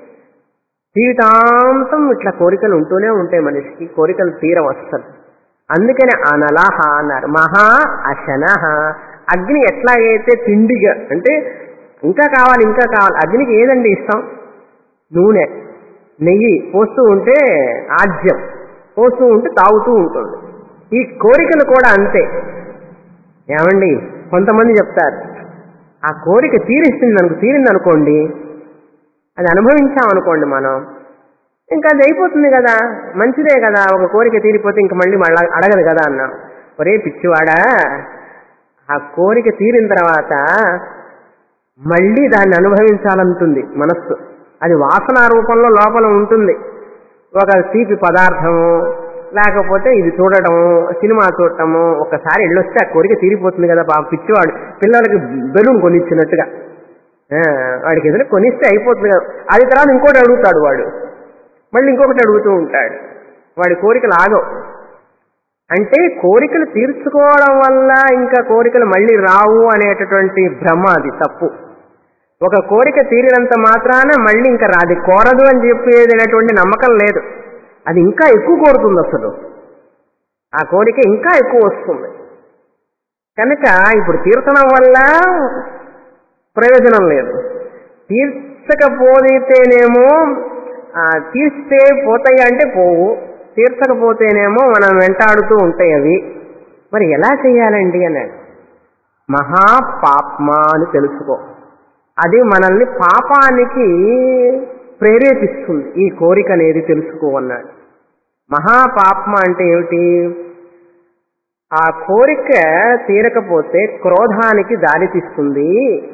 జీవితాంతం ఇట్లా కోరికలు ఉంటూనే ఉంటాయి మనిషికి కోరికలు తీరం వస్తారు అందుకని అనలహ అన్నారు మహా అశనహ అగ్ని ఎట్లాగైతే తిండిగా అంటే ఇంకా కావాలి ఇంకా కావాలి అగ్నికి ఏదండి ఇష్టం నూనె నెయ్యి పోస్తూ ఉంటే ఆజ్యం పోస్తూ ఉంటే తాగుతూ ఉంటుంది ఈ కోరికలు కూడా అంతే ఏమండి కొంతమంది చెప్తారు ఆ కోరిక తీరిస్తుంది అనుకో తీరింది అనుకోండి అది అనుభవించామనుకోండి మనం ఇంకా అది అయిపోతుంది కదా మంచిదే కదా ఒక కోరిక తీరిపోతే ఇంక మళ్ళీ మళ్ళీ అడగదు కదా అన్నాం ఒరే పిచ్చివాడా ఆ కోరిక తీరిన తర్వాత మళ్ళీ దాన్ని అనుభవించాలంటుంది మనస్సు అది వాసన రూపంలో లోపల ఉంటుంది ఒక తీపి పదార్థము లేకపోతే ఇది చూడటము సినిమా చూడటము ఒకసారి వెళ్ళొస్తే ఆ కోరిక తీరిపోతుంది కదా బాబు పిచ్చివాడు పిల్లలకి బెలూన్ కొనిచ్చినట్టుగా ఆ, వాడికి ఏదైనా కొనిస్తే అయిపోతుంది కదా అది తర్వాత ఇంకోటి అడుగుతాడు వాడు మళ్ళీ ఇంకొకటి అడుగుతూ ఉంటాడు వాడి కోరికలు ఆగవు అంటే కోరికలు తీర్చుకోవడం వల్ల ఇంకా కోరికలు మళ్ళీ రావు అనేటటువంటి భ్రమ అది తప్పు ఒక కోరిక తీరినంత మాత్రాన మళ్ళీ ఇంకా రాది కోరదు అని చెప్పేది అనేటువంటి నమ్మకం లేదు అది ఇంకా ఎక్కువ కోరుతుంది అసలు ఆ కోరిక ఇంకా ఎక్కువ వస్తుంది కనుక ఇప్పుడు తీర్చడం వల్ల ప్రయోజనం లేదు తీర్చకపోతేనేమో ఆ, తీర్స్తే పోతాయి అంటే పోవు తీర్చకపోతేనేమో మనం వెంటాడుతూ ఉంటాయి అవి మరి ఎలా చేయాలండి అన్నాడు మహాపాప్మ అని తెలుసుకో అది మనల్ని పాపానికి ప్రేరేపిస్తుంది ఈ కోరిక అనేది తెలుసుకో అన్నాడు మహాపాప్మ అంటే ఏమిటి ఆ కోరిక తీరకపోతే క్రోధానికి దారితీస్తుంది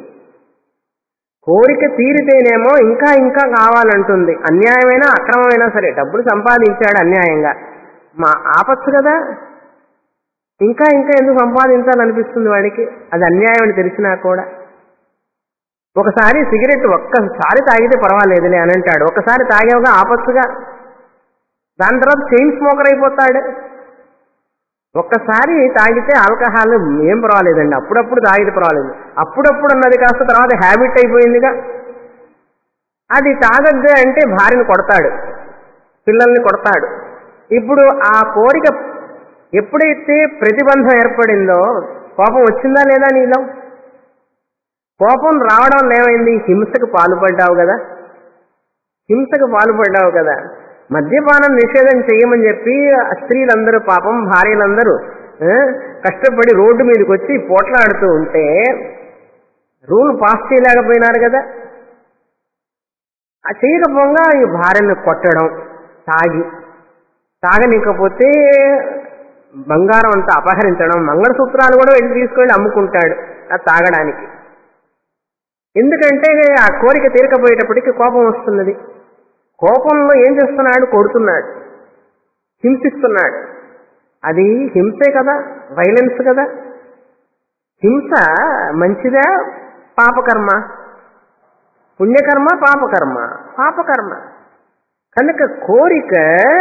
కోరిక తీరితేనేమో ఇంకా ఇంకా కావాలంటుంది అన్యాయమైనా అక్రమమైనా సరే డబ్బులు సంపాదించాడు అన్యాయంగా మా ఆపచ్చు కదా ఇంకా ఇంకా ఎందుకు సంపాదించాలనిపిస్తుంది వాడికి అది అన్యాయం అని తెలిసినా కూడా ఒకసారి సిగరెట్ ఒక్కసారి తాగితే పర్వాలేదులే అని అంటాడు ఒకసారి తాగేవగా ఆపచ్చుగా దాని తర్వాత చైన్ స్మోకర్ అయిపోతాడు ఒక్కసారి తాగితే ఆల్కహాల్ ఏం పర్వాలేదండి అప్పుడప్పుడు తాగితే పర్వాలేదు అప్పుడప్పుడు అన్నది కాస్త తర్వాత హ్యాబిట్ అయిపోయిందిగా అది తాగద్దు అంటే భార్యను కొడతాడు పిల్లల్ని కొడతాడు ఇప్పుడు ఆ కోరిక ఎప్పుడైతే ప్రతిబంధం ఏర్పడిందో కోపం వచ్చిందా లేదా నీలో కోపం రావడం వల్ల ఏమైంది హింసకు పాల్పడ్డావు కదా హింసకు పాల్పడ్డావు కదా మద్యపానం నిషేధం చేయమని చెప్పి ఆ స్త్రీలందరూ పాపం భార్యలందరూ ఆ, కష్టపడి రోడ్డు మీదకి వచ్చి పోట్లాడుతూ ఉంటే రూల్ పాస్ చేయలేకపోయినారు కదా ఆ చేయకపోగా ఈ భార్యను కొట్టడం తాగి తాగనికపోతే బంగారం అంతా అపహరించడం మంగళసూత్రాలు కూడా వెళ్ళి తీసుకెళ్ళి అమ్ముకుంటాడు ఆ తాగడానికి ఎందుకంటే ఆ కోరిక తీరకపోయేటప్పటికి కోపం వస్తున్నది కోపంలో ఏం చేస్తున్నాడు కొడుతున్నాడు హింసిస్తున్నాడు అది హింసే కదా వైలెన్స్ కదా హింస మంచిదా పాపకర్మ పుణ్యకర్మ పాపకర్మ పాపకర్మ కనుక కోరిక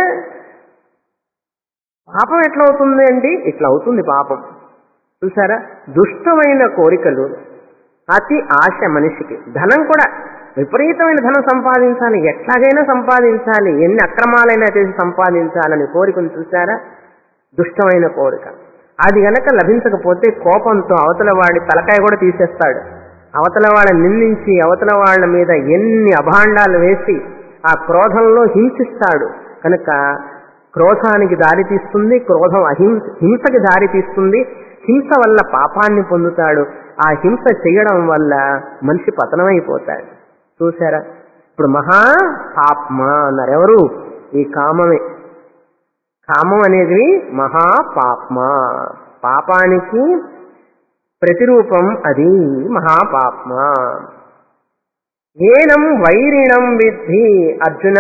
పాపం ఎట్లా అవుతుంది అండి ఇట్లా అవుతుంది పాపం చూసారా దుష్టమైన కోరికలు అతి ఆశ మనిషికి ధనం కూడా విపరీతమైన ధనం సంపాదించాలి ఎట్లాగైనా సంపాదించాలి ఎన్ని అక్రమాలైనా చేసి సంపాదించాలని కోరికను చూసారా దుష్టమైన కోరిక అది గనక లభించకపోతే కోపంతో అవతల వాడి తలకాయ కూడా తీసేస్తాడు అవతల వాళ్ళని నిందించి అవతల వాళ్ళ మీద ఎన్ని అభాండాలు వేసి ఆ క్రోధంలో హింసిస్తాడు కనుక క్రోధానికి దారి తీస్తుంది క్రోధం అహింస హింసకి దారి తీస్తుంది హింస వల్ల పాపాన్ని పొందుతాడు ఆ హింస చేయడం వల్ల మనిషి పతనమైపోతాడు చూసారా ఇప్పుడు మహా పాప్మ అన్నారు ఎవరు ఈ కామమే కామం అనేది మహా పాప్మ పాపానికి ప్రతిరూపం అది మహాపాప్మ ఏనం వైరిణం విద్ధి అర్జున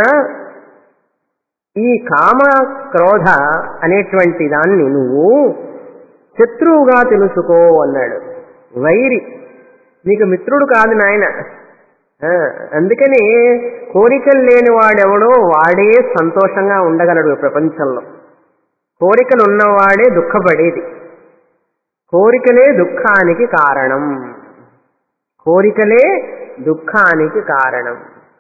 ఈ కామ క్రోధ అనేటువంటి దాన్ని నువ్వు శత్రువుగా తెలుసుకో అన్నాడు వైరి నీకు మిత్రుడు కాదు నాయన ఆ, అందుకని కోరికలు లేని వాడెవడో వాడే సంతోషంగా ఉండగలడు ఈ ప్రపంచంలో కోరికలు ఉన్నవాడే దుఃఖపడేది కోరికలే దుఃఖానికి కారణం కోరికలే దుఃఖానికి కారణం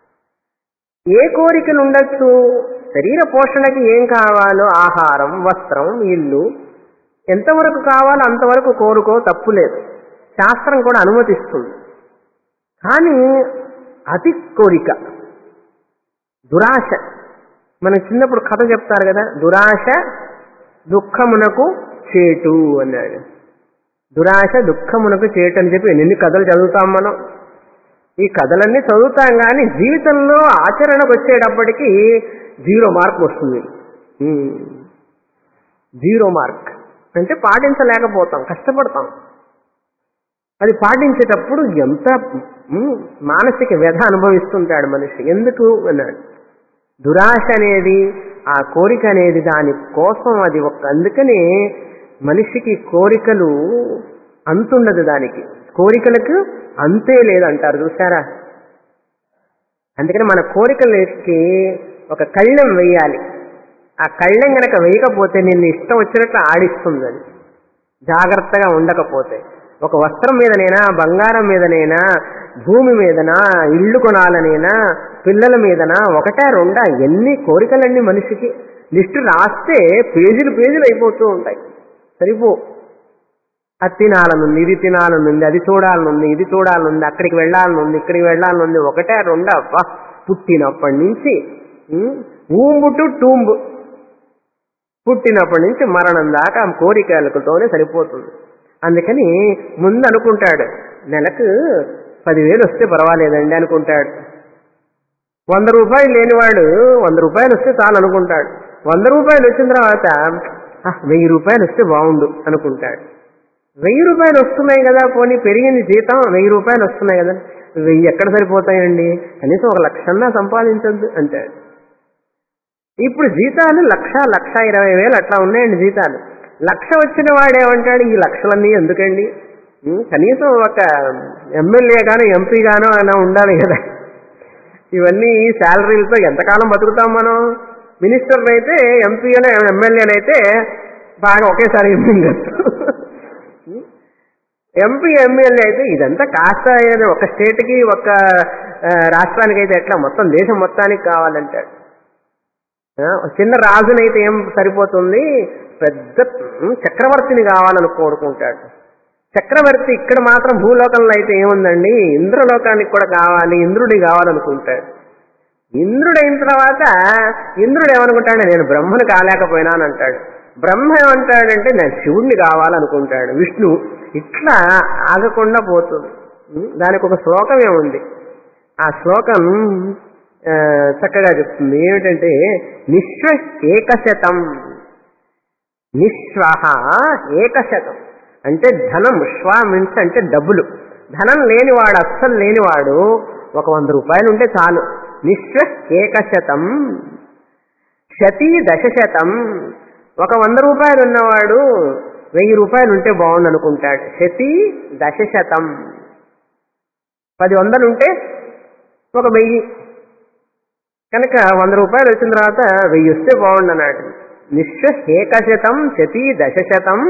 ఏ కోరికలు ఉండొచ్చు శరీర పోషణకి ఏం కావాలో ఆహారం వస్త్రం ఇల్లు ఎంతవరకు కావాలో అంతవరకు కోరుకో తప్పులేదు శాస్త్రం కూడా అనుమతిస్తుంది కానీ అతి కోరిక దురాశ మన చిన్నప్పుడు కథ చెప్తారు కదా దురాశ దుఃఖమునకు చేటు అన్నాడు దురాశ దుఃఖమునకు చేటు అని చెప్పి ఎన్ని కథలు చదువుతాం మనం ఈ కథలన్నీ చదువుతాం కానీ జీవితంలో ఆచరణకు వచ్చేటప్పటికి జీరో మార్క్ వస్తుంది ఉమ్. జీరో మార్క్ అంటే పాటించలేకపోతాం కష్టపడతాం అది పాటించేటప్పుడు ఎంత ఉమ్, మానసిక వ్యధ అనుభవిస్తుంటాడు మనిషి ఎందుకు అన్నాడు దురాశ అనేది ఆ కోరిక అనేది దాని కోసం అది ఒక అందుకనే మనిషికి కోరికలు అంతుండదు దానికి కోరికలకు అంతే లేదంటారు చూసారా అందుకని మన కోరికలకి ఒక కళ్ళెం వేయాలి ఆ కళ్ళెం గనక వేయకపోతే నిన్ను ఇష్టం వచ్చినట్లు ఆడిస్తుంది అది జాగ్రత్తగా ఉండకపోతే ఒక వస్త్రం మీదనైనా బంగారం మీదనైనా భూమి మీదనా ఇల్లు కొనాలనైనా పిల్లల మీదనా ఒకటా రెండా ఎన్ని కోరికలన్నీ మనిషికి లిస్టు రాస్తే పేజీలు పేజీలు అయిపోతూ ఉంటాయి సరిపో అది తినాలనుంది ఇది తినాలనుంది అది చూడాలనుంది ఇది చూడాలనుంది అక్కడికి వెళ్ళాలనుంది ఇక్కడికి వెళ్ళాలనుంది ఒకటే రెండా అబ్బా పుట్టినప్పటి నుంచి ఉమ్, ఊంబు టు టూంబు పుట్టినప్పటి నుంచి మరణం దాకా ఆ కోరికలతోనే సరిపోతుంది అందుకని ముందు అనుకుంటాడు నెలకు పదివేలు వస్తే పర్వాలేదండి అనుకుంటాడు వంద రూపాయలు లేనివాడు వంద రూపాయలు వస్తే చాలు అనుకుంటాడు వంద రూపాయలు వచ్చిన తర్వాత "ఆ, వెయ్యి రూపాయలు వస్తే బాగుండు అనుకుంటాడు వెయ్యి రూపాయలు వస్తున్నాయి కదా పోనీ పెరిగింది జీతం వెయ్యి రూపాయలు వస్తున్నాయి కదా వెయ్యి ఎక్కడ సరిపోతాయండి కనీసం ఒక లక్షన్నా సంపాదించద్దు అంటాడు ఇప్పుడు జీతాలు లక్ష లక్ష ఇరవై వేలు అట్లా ఉన్నాయండి జీతాలు లక్ష వచ్చిన వాడేమంటాడు ఈ లక్షలన్నీ ఎందుకండి ఉం, కనీసం ఒక ఎమ్మెల్యే గానో ఎంపీ గానో అయినా ఉండాలి కదా ఇవన్నీ శాలరీలతో ఎంతకాలం బతుకుతాం మనం మినిస్టర్ అయితే ఎంపీ అని ఎమ్మెల్యేనైతే బాగా ఒకేసారి ఇమ్మింగచ్చు ఎంపీ ఎమ్మెల్యే అయితే ఇదంతా కాస్త ఏదో ఒక స్టేట్కి ఒక ఆ, రాష్ట్రానికి అయితే ఎట్లా మొత్తం దేశం మొత్తానికి కావాలంటాడు ఆ, చిన్న రాజునైతే ఏం సరిపోతుంది పెద్ద ఉమ్, చక్రవర్తిని కావాలని కోరుకుంటాడు చక్రవర్తి ఇక్కడ మాత్రం భూలోకంలో అయితే ఏముందండి ఇంద్రలోకానికి కూడా కావాలి ఇంద్రుడి కావాలనుకుంటాడు ఇంద్రుడైన తర్వాత ఇంద్రుడు ఏమనుకుంటాడు నేను బ్రహ్మను కాలేకపోయినాను అంటాడు బ్రహ్మ ఏమంటాడంటే నేను శివుణ్ణి కావాలనుకుంటాడు విష్ణు ఇట్లా ఆగకుండా పోతుంది ఉం? దానికి ఒక శ్లోకమే ఉంది ఆ శ్లోకం ఆ, చక్కగా చెప్తుంది ఏమిటంటే నిశ్వ ఏకశతం నిశ్వహ ఏకశతం అంటే ధనం శ్వ మీన్స్ అంటే డబ్బులు ధనం లేనివాడు అస్సలు లేనివాడు ఒక వంద రూపాయలు ఉంటే చాలు నిశ్వ ఏకశతం శతి దశశతం ఒక వంద రూపాయలు ఉన్నవాడు వెయ్యి రూపాయలు ఉంటే బాగుండు అనుకుంటాడు శతి దశశతం పది వందలు ఉంటే ఒక వెయ్యి కనుక వంద రూపాయలు వచ్చిన తర్వాత వెయ్యి వస్తే బాగుండు అన్నాడు నిశ్వ ఏకశతం శతి దశశతం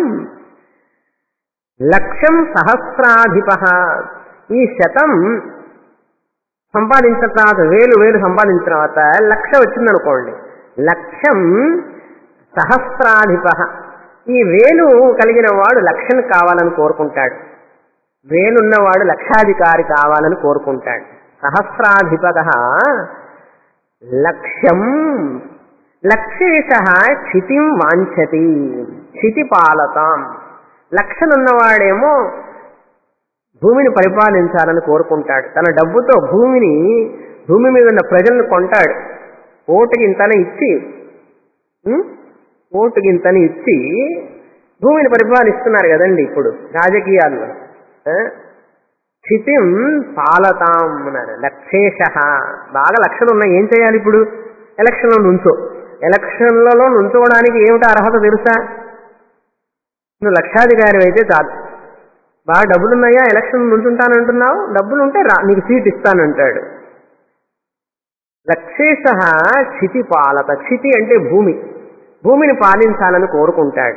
లక్షం సహస్రాధిప ఈ శతం సంపాదించిన తర్వాత వేలు వేలు సంపాదించిన తర్వాత లక్ష వచ్చిందనుకోండి లక్షం సహస్రాధిప ఈ వేలు కలిగిన వాడు లక్షం కావాలని కోరుకుంటాడు వేలున్నవాడు లక్షాధికారి కావాలని కోరుకుంటాడు సహస్రాధిపత లక్ష్యం లక్షేష క్షితిం వాంఛతి క్షితి పాలతాం లక్షలున్నవాడేమో భూమిని పరిపాలించాలని కోరుకుంటాడు తన డబ్బుతో భూమిని భూమి మీద ఉన్న ప్రజలను కొంటాడు ఓటుకి ఇంతనే ఇచ్చి ఉం? ఓటుకి ఇంతని ఇచ్చి భూమిని పరిపాలిస్తున్నారు కదండి ఇప్పుడు రాజకీయాల్లో ఆ? క్షితిం పాలతాం అన్నారు లక్షేష బాగా లక్షలు ఉన్నాయి ఏం చేయాలి ఇప్పుడు ఎలక్షన్లో నుంచో ఎలక్షన్లలో నుంచోవడానికి ఏమిటి అర్హత తెలుసా నువ్వు లక్షాధికారి అయితే చాలు బాగా డబ్బులున్నాయా ఎలక్షన్ నుంచుంటానంటున్నావు డబ్బులు ఉంటే రా నీకు సీట్ ఇస్తానంటాడు లక్షేష క్షితి పాలత క్షితి అంటే భూమి భూమిని పాలించాలని కోరుకుంటాడు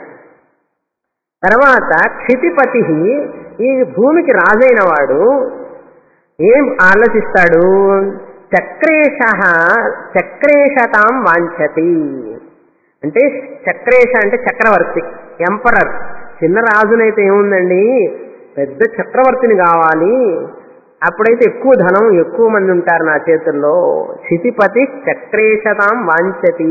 తర్వాత క్షితిపతి ఈ భూమికి రాజైన వాడు ఏం ఆలోచిస్తాడు చక్రేష చక్రేషతాం వాంఛతి అంటే చక్రేష అంటే చక్రవర్తి ఎంపరర్ చిన్న రాజునైతే ఏముందండి పెద్ద చక్రవర్తిని కావాలి అప్పుడైతే ఎక్కువ ధనం ఎక్కువ మంది ఉంటారు నా చేతుల్లో క్షితిపతి చక్రేషతాం వాంఛతి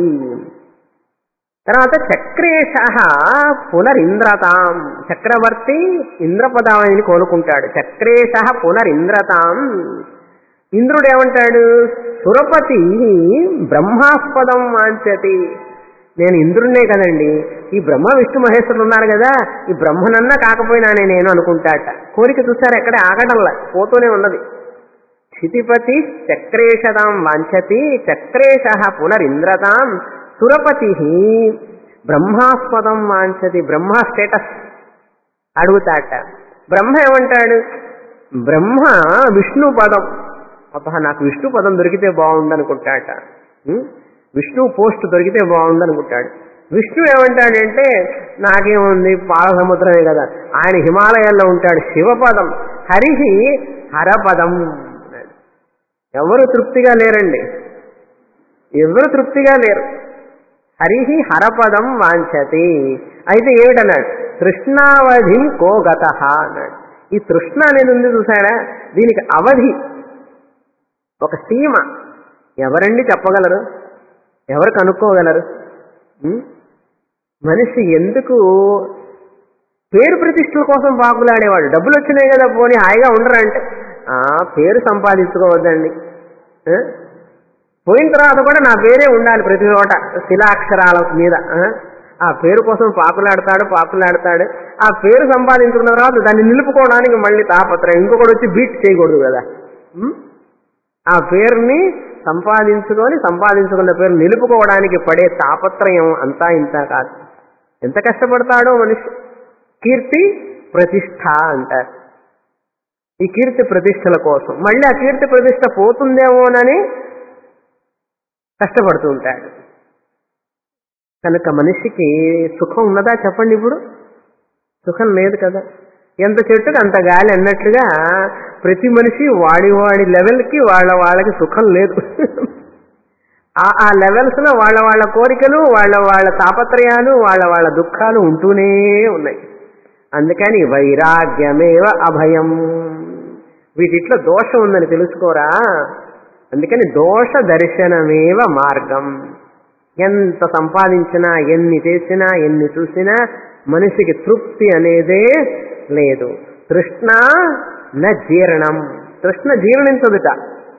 తర్వాత చక్రేష పునరింద్రతాం చక్రవర్తి ఇంద్రపదాన్ని కోలుకుంటాడు చక్రేష పునరింద్రతాం ఇంద్రుడు ఏమంటాడు సురపతి బ్రహ్మాస్పదం వాంచతి నేను ఇంద్రుడినే కదండి ఈ బ్రహ్మ విష్ణు మహేశ్వరులు ఉన్నారు కదా ఈ బ్రహ్మనన్నా కాకపోయినానే నేను అనుకుంటాట కోరిక చూసారు ఎక్కడ ఆగడంలా పోతూనే ఉన్నది క్షితిపతి చక్రేషదాం వాంఛతి చక్రేష పునరింద్రతాం సురపతి బ్రహ్మాస్పదం వాంఛతి బ్రహ్మ స్టేటస్ అడుగుతాట బ్రహ్మ ఏమంటాడు బ్రహ్మ విష్ణు పదం అబ్బా నాకు విష్ణు పదం దొరికితే బాగుండు అనుకుంటాట ఉం? విష్ణు పోస్ట్ దొరికితే బాగుండు అనుకుంటాడు విష్ణు ఏమంటాడంటే నాకేముంది పాల సముద్రమే కదా ఆయన హిమాలయాల్లో ఉంటాడు శివపదం హరిహి హరపదం అన్నాడు. ఎవరు తృప్తిగా లేరండి ఎవరు తృప్తిగా లేరు హరిహి హరపదం వాంఛతి అయితే ఏమిటన్నాడు తృష్ణావధి కో గత అన్నాడు ఈ తృష్ణ అనేది ఉంది చూసాడా దీనికి అవధి ఒక సీమ ఎవరండి చెప్పగలరు ఎవరు కనుక్కోగలరు ఉం? మనిషి ఎందుకు పేరు ప్రతిష్టల కోసం పాకులాడేవాడు డబ్బులు వచ్చినాయి కదా పోనీ హాయిగా ఉండరంటే ఆ పేరు సంపాదించుకోవద్దండి ఆ? పోయిన తర్వాత కూడా నా పేరే ఉండాలి ప్రతి చోట శిలాక్షరాల మీద ఆ? ఆ పేరు కోసం పాకులాడతాడు పాకులాడతాడు ఆ పేరు సంపాదించుకున్న తర్వాత దాన్ని నిలుపుకోవడానికి మళ్ళీ తాపత్రయం ఇంకొకటి వచ్చి బీట్ చేయకూడదు కదా ఉం? ఆ పేరుని సంపాదించుకొని సంపాదించుకున్న పేరు నిలుపుకోవడానికి పడే తాపత్రయం అంతా ఇంత కాదు ఎంత కష్టపడతాడో మనిషి కీర్తి ప్రతిష్ట అంటారు ఈ కీర్తి ప్రతిష్టల కోసం మళ్ళీ ఆ కీర్తి ప్రతిష్ట పోతుందేమోనని కష్టపడుతూ ఉంటాడు కనుక మనిషికి సుఖం ఉన్నదా చెప్పండి ఇప్పుడు సుఖం లేదు కదా ఎంత చెట్టుకు అంత గాలి అన్నట్లుగా ప్రతి మనిషి వాడి వాడి లెవెల్కి వాళ్ళ వాళ్ళకి సుఖం లేదు ఆ ఆ లెవెల్స్ లో వాళ్ళ వాళ్ళ కోరికలు వాళ్ళ వాళ్ళ తాపత్రయాలు వాళ్ళ వాళ్ళ దుఃఖాలు ఉంటూనే ఉన్నాయి అందుకని వైరాగ్యమేవ అభయం వీటిట్లో దోషం ఉందని తెలుసుకోరా అందుకని దోష దర్శనమేవ మార్గం ఎంత సంపాదించినా ఎన్ని చేసినా ఎన్ని చూసినా మనిషికి తృప్తి అనేదే లేదు తృష్ణ న జీర్ణం తృష్ణ జీర్ణించదుట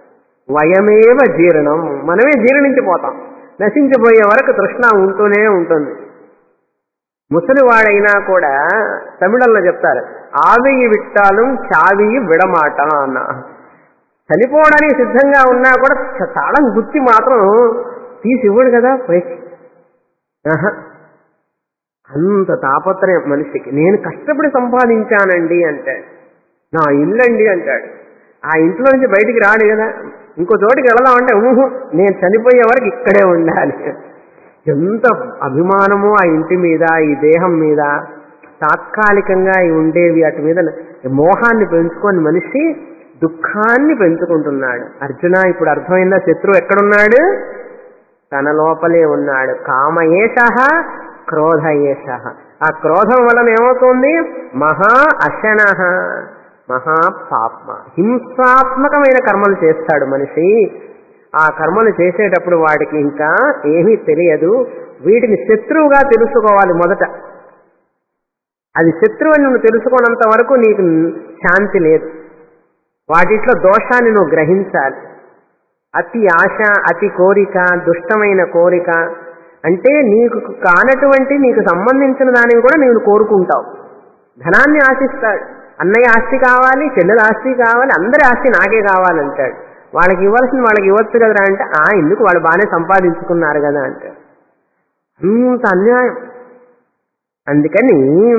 వయమేవ జీర్ణం మనమే జీర్ణించిపోతాం నశించిపోయే వరకు తృష్ణ ఉంటూనే ఉంటుంది ముసలివాడైనా కూడా తమిళంలో చెప్తారు ఆవియి విట్టాலும் చావియి విడమాట అన్న చనిపోవడానికి సిద్ధంగా ఉన్నా కూడా చ- తాళం గుత్తి మాత్రం తీసి ఇవ్వడు కదా పైకి ఆహా. అంత తాపత్రయం మనిషికి నేను కష్టపడి సంపాదించానండి అంటాడు నా ఇల్లండి అంటాడు ఆ ఇంట్లో నుంచి బయటికి రాడు కదా ఇంకో చోటికి వెళదామంటే ఊహు నేను చనిపోయే వరకు ఇక్కడే ఉండాలి ఎంత అభిమానమో ఆ ఇంటి మీద ఈ దేహం మీద తాత్కాలికంగా ఈ ఉండేవి అటు మీద మోహాన్ని పెంచుకొని మనిషి దుఃఖాన్ని పెంచుకుంటున్నాడు అర్జున ఇప్పుడు అర్థమైందా శత్రువు ఎక్కడున్నాడు తన లోపలే ఉన్నాడు కామయేష క్రోధయేష ఆ క్రోధం వలన ఏమవుతుంది మహా అశన మహా పాప్మ హింసాత్మకమైన కర్మలు చేస్తాడు మనిషి ఆ కర్మలు చేసేటప్పుడు వాడికి ఇంకా ఏమీ తెలియదు వీటిని శత్రువుగా తెలుసుకోవాలి మొదట అది శత్రువు అని నువ్వు తెలుసుకున్నంత వరకు నీకు శాంతి లేదు వాటిట్లో దోషాన్ని నువ్వు గ్రహించాలి అతి ఆశ అతి కోరిక దుష్టమైన కోరిక అంటే నీకు కానటువంటి నీకు సంబంధించిన దానిని కూడా నీవు కోరుకుంటావు ధనాన్ని ఆశిస్తాడు అన్నయ్య ఆస్తి కావాలి చెల్లెల ఆస్తి కావాలి అందరి ఆస్తి నాకే కావాలంటాడు వాళ్ళకి ఇవ్వాల్సింది వాళ్ళకి ఇవ్వచ్చు కదరా అంటే ఆ ఎందుకు వాళ్ళు బాగానే సంపాదించుకున్నారు కదా అంటాడు అంత అన్యాయం అందుకని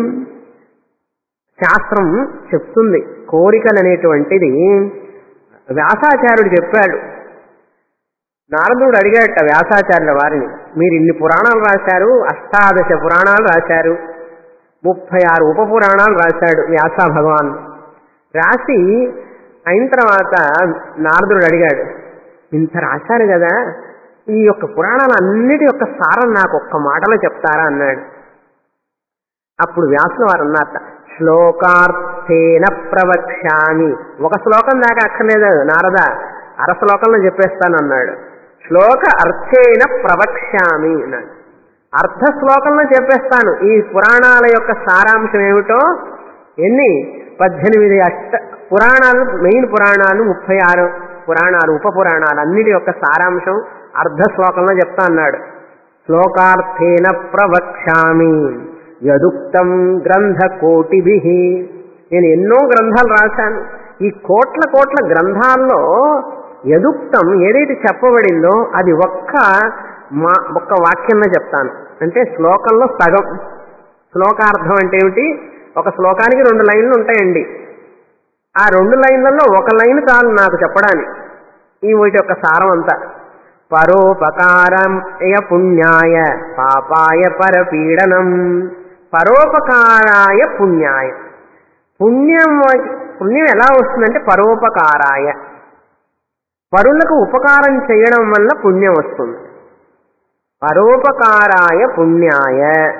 శాస్త్రం చెప్తుంది కోరికలు అనేటువంటిది వ్యాసాచార్యుడు చెప్పాడు నారదుడు అడిగాడట వ్యాసాచార్యుల వారిని మీరు ఇన్ని పురాణాలు రాశారు అష్టాదశ పురాణాలు రాశారు ముప్పై ఆరు ఉప పురాణాలు రాశాడు వ్యాస భగవాన్ రాసి అయిన తర్వాత నారదుడు అడిగాడు ఇంత రాశారు కదా ఈ యొక్క పురాణాలు అన్నిటి యొక్క సారం నాకు ఒక్క మాటలో చెప్తారా అన్నాడు అప్పుడు వ్యాసుల వారు అన్నారట శ్లోకార్థేన ప్రవక్ష్యామి ఒక శ్లోకం దాకా అక్కర్లేదు నారద అర శ్లోకంలో చెప్పేస్తాను అన్నాడు శ్లోక అర్థేన ప్రవక్ష్యామి అన్నాడు అర్ధ శ్లోకంలో చెప్పేస్తాను ఈ పురాణాల యొక్క సారాంశం ఏమిటో ఎన్ని పద్దెనిమిది అష్ట పురాణాలు మెయిన్ పురాణాలు ముప్పై ఆరు పురాణాలు ఉప పురాణాలు అన్నిటి యొక్క సారాంశం అర్ధ శ్లోకంలో చెప్తా అన్నాడు శ్లోకార్థేన ప్రవక్ష్యామి యదుక్తం గ్రంథ కోటిభి నేను ఎన్నో గ్రంథాలు రాశాను ఈ కోట్ల కోట్ల గ్రంథాల్లో యదుక్తం ఏదైతే చెప్పబడిందో అది ఒక్క మా ఒక్క వాక్యంలో చెప్తాను అంటే శ్లోకంలో సగం శ్లోకార్థం అంటే ఏమిటి ఒక శ్లోకానికి రెండు లైన్లు ఉంటాయండి ఆ రెండు లైన్లలో ఒక లైన్ చాలు నాకు చెప్పడానికి ఈ వీటి యొక్క సారం అంతా పరోపకారయ పుణ్యాయ పాపాయ పరపీడనం పరోపకారాయ పుణ్యాయ పుణ్యం పుణ్యం ఎలా వస్తుందంటే పరోపకారాయ పరులకు ఉపకారం చేయడం వల్ల పుణ్యం వస్తుంది పరోపకారాయ పుణ్యాయ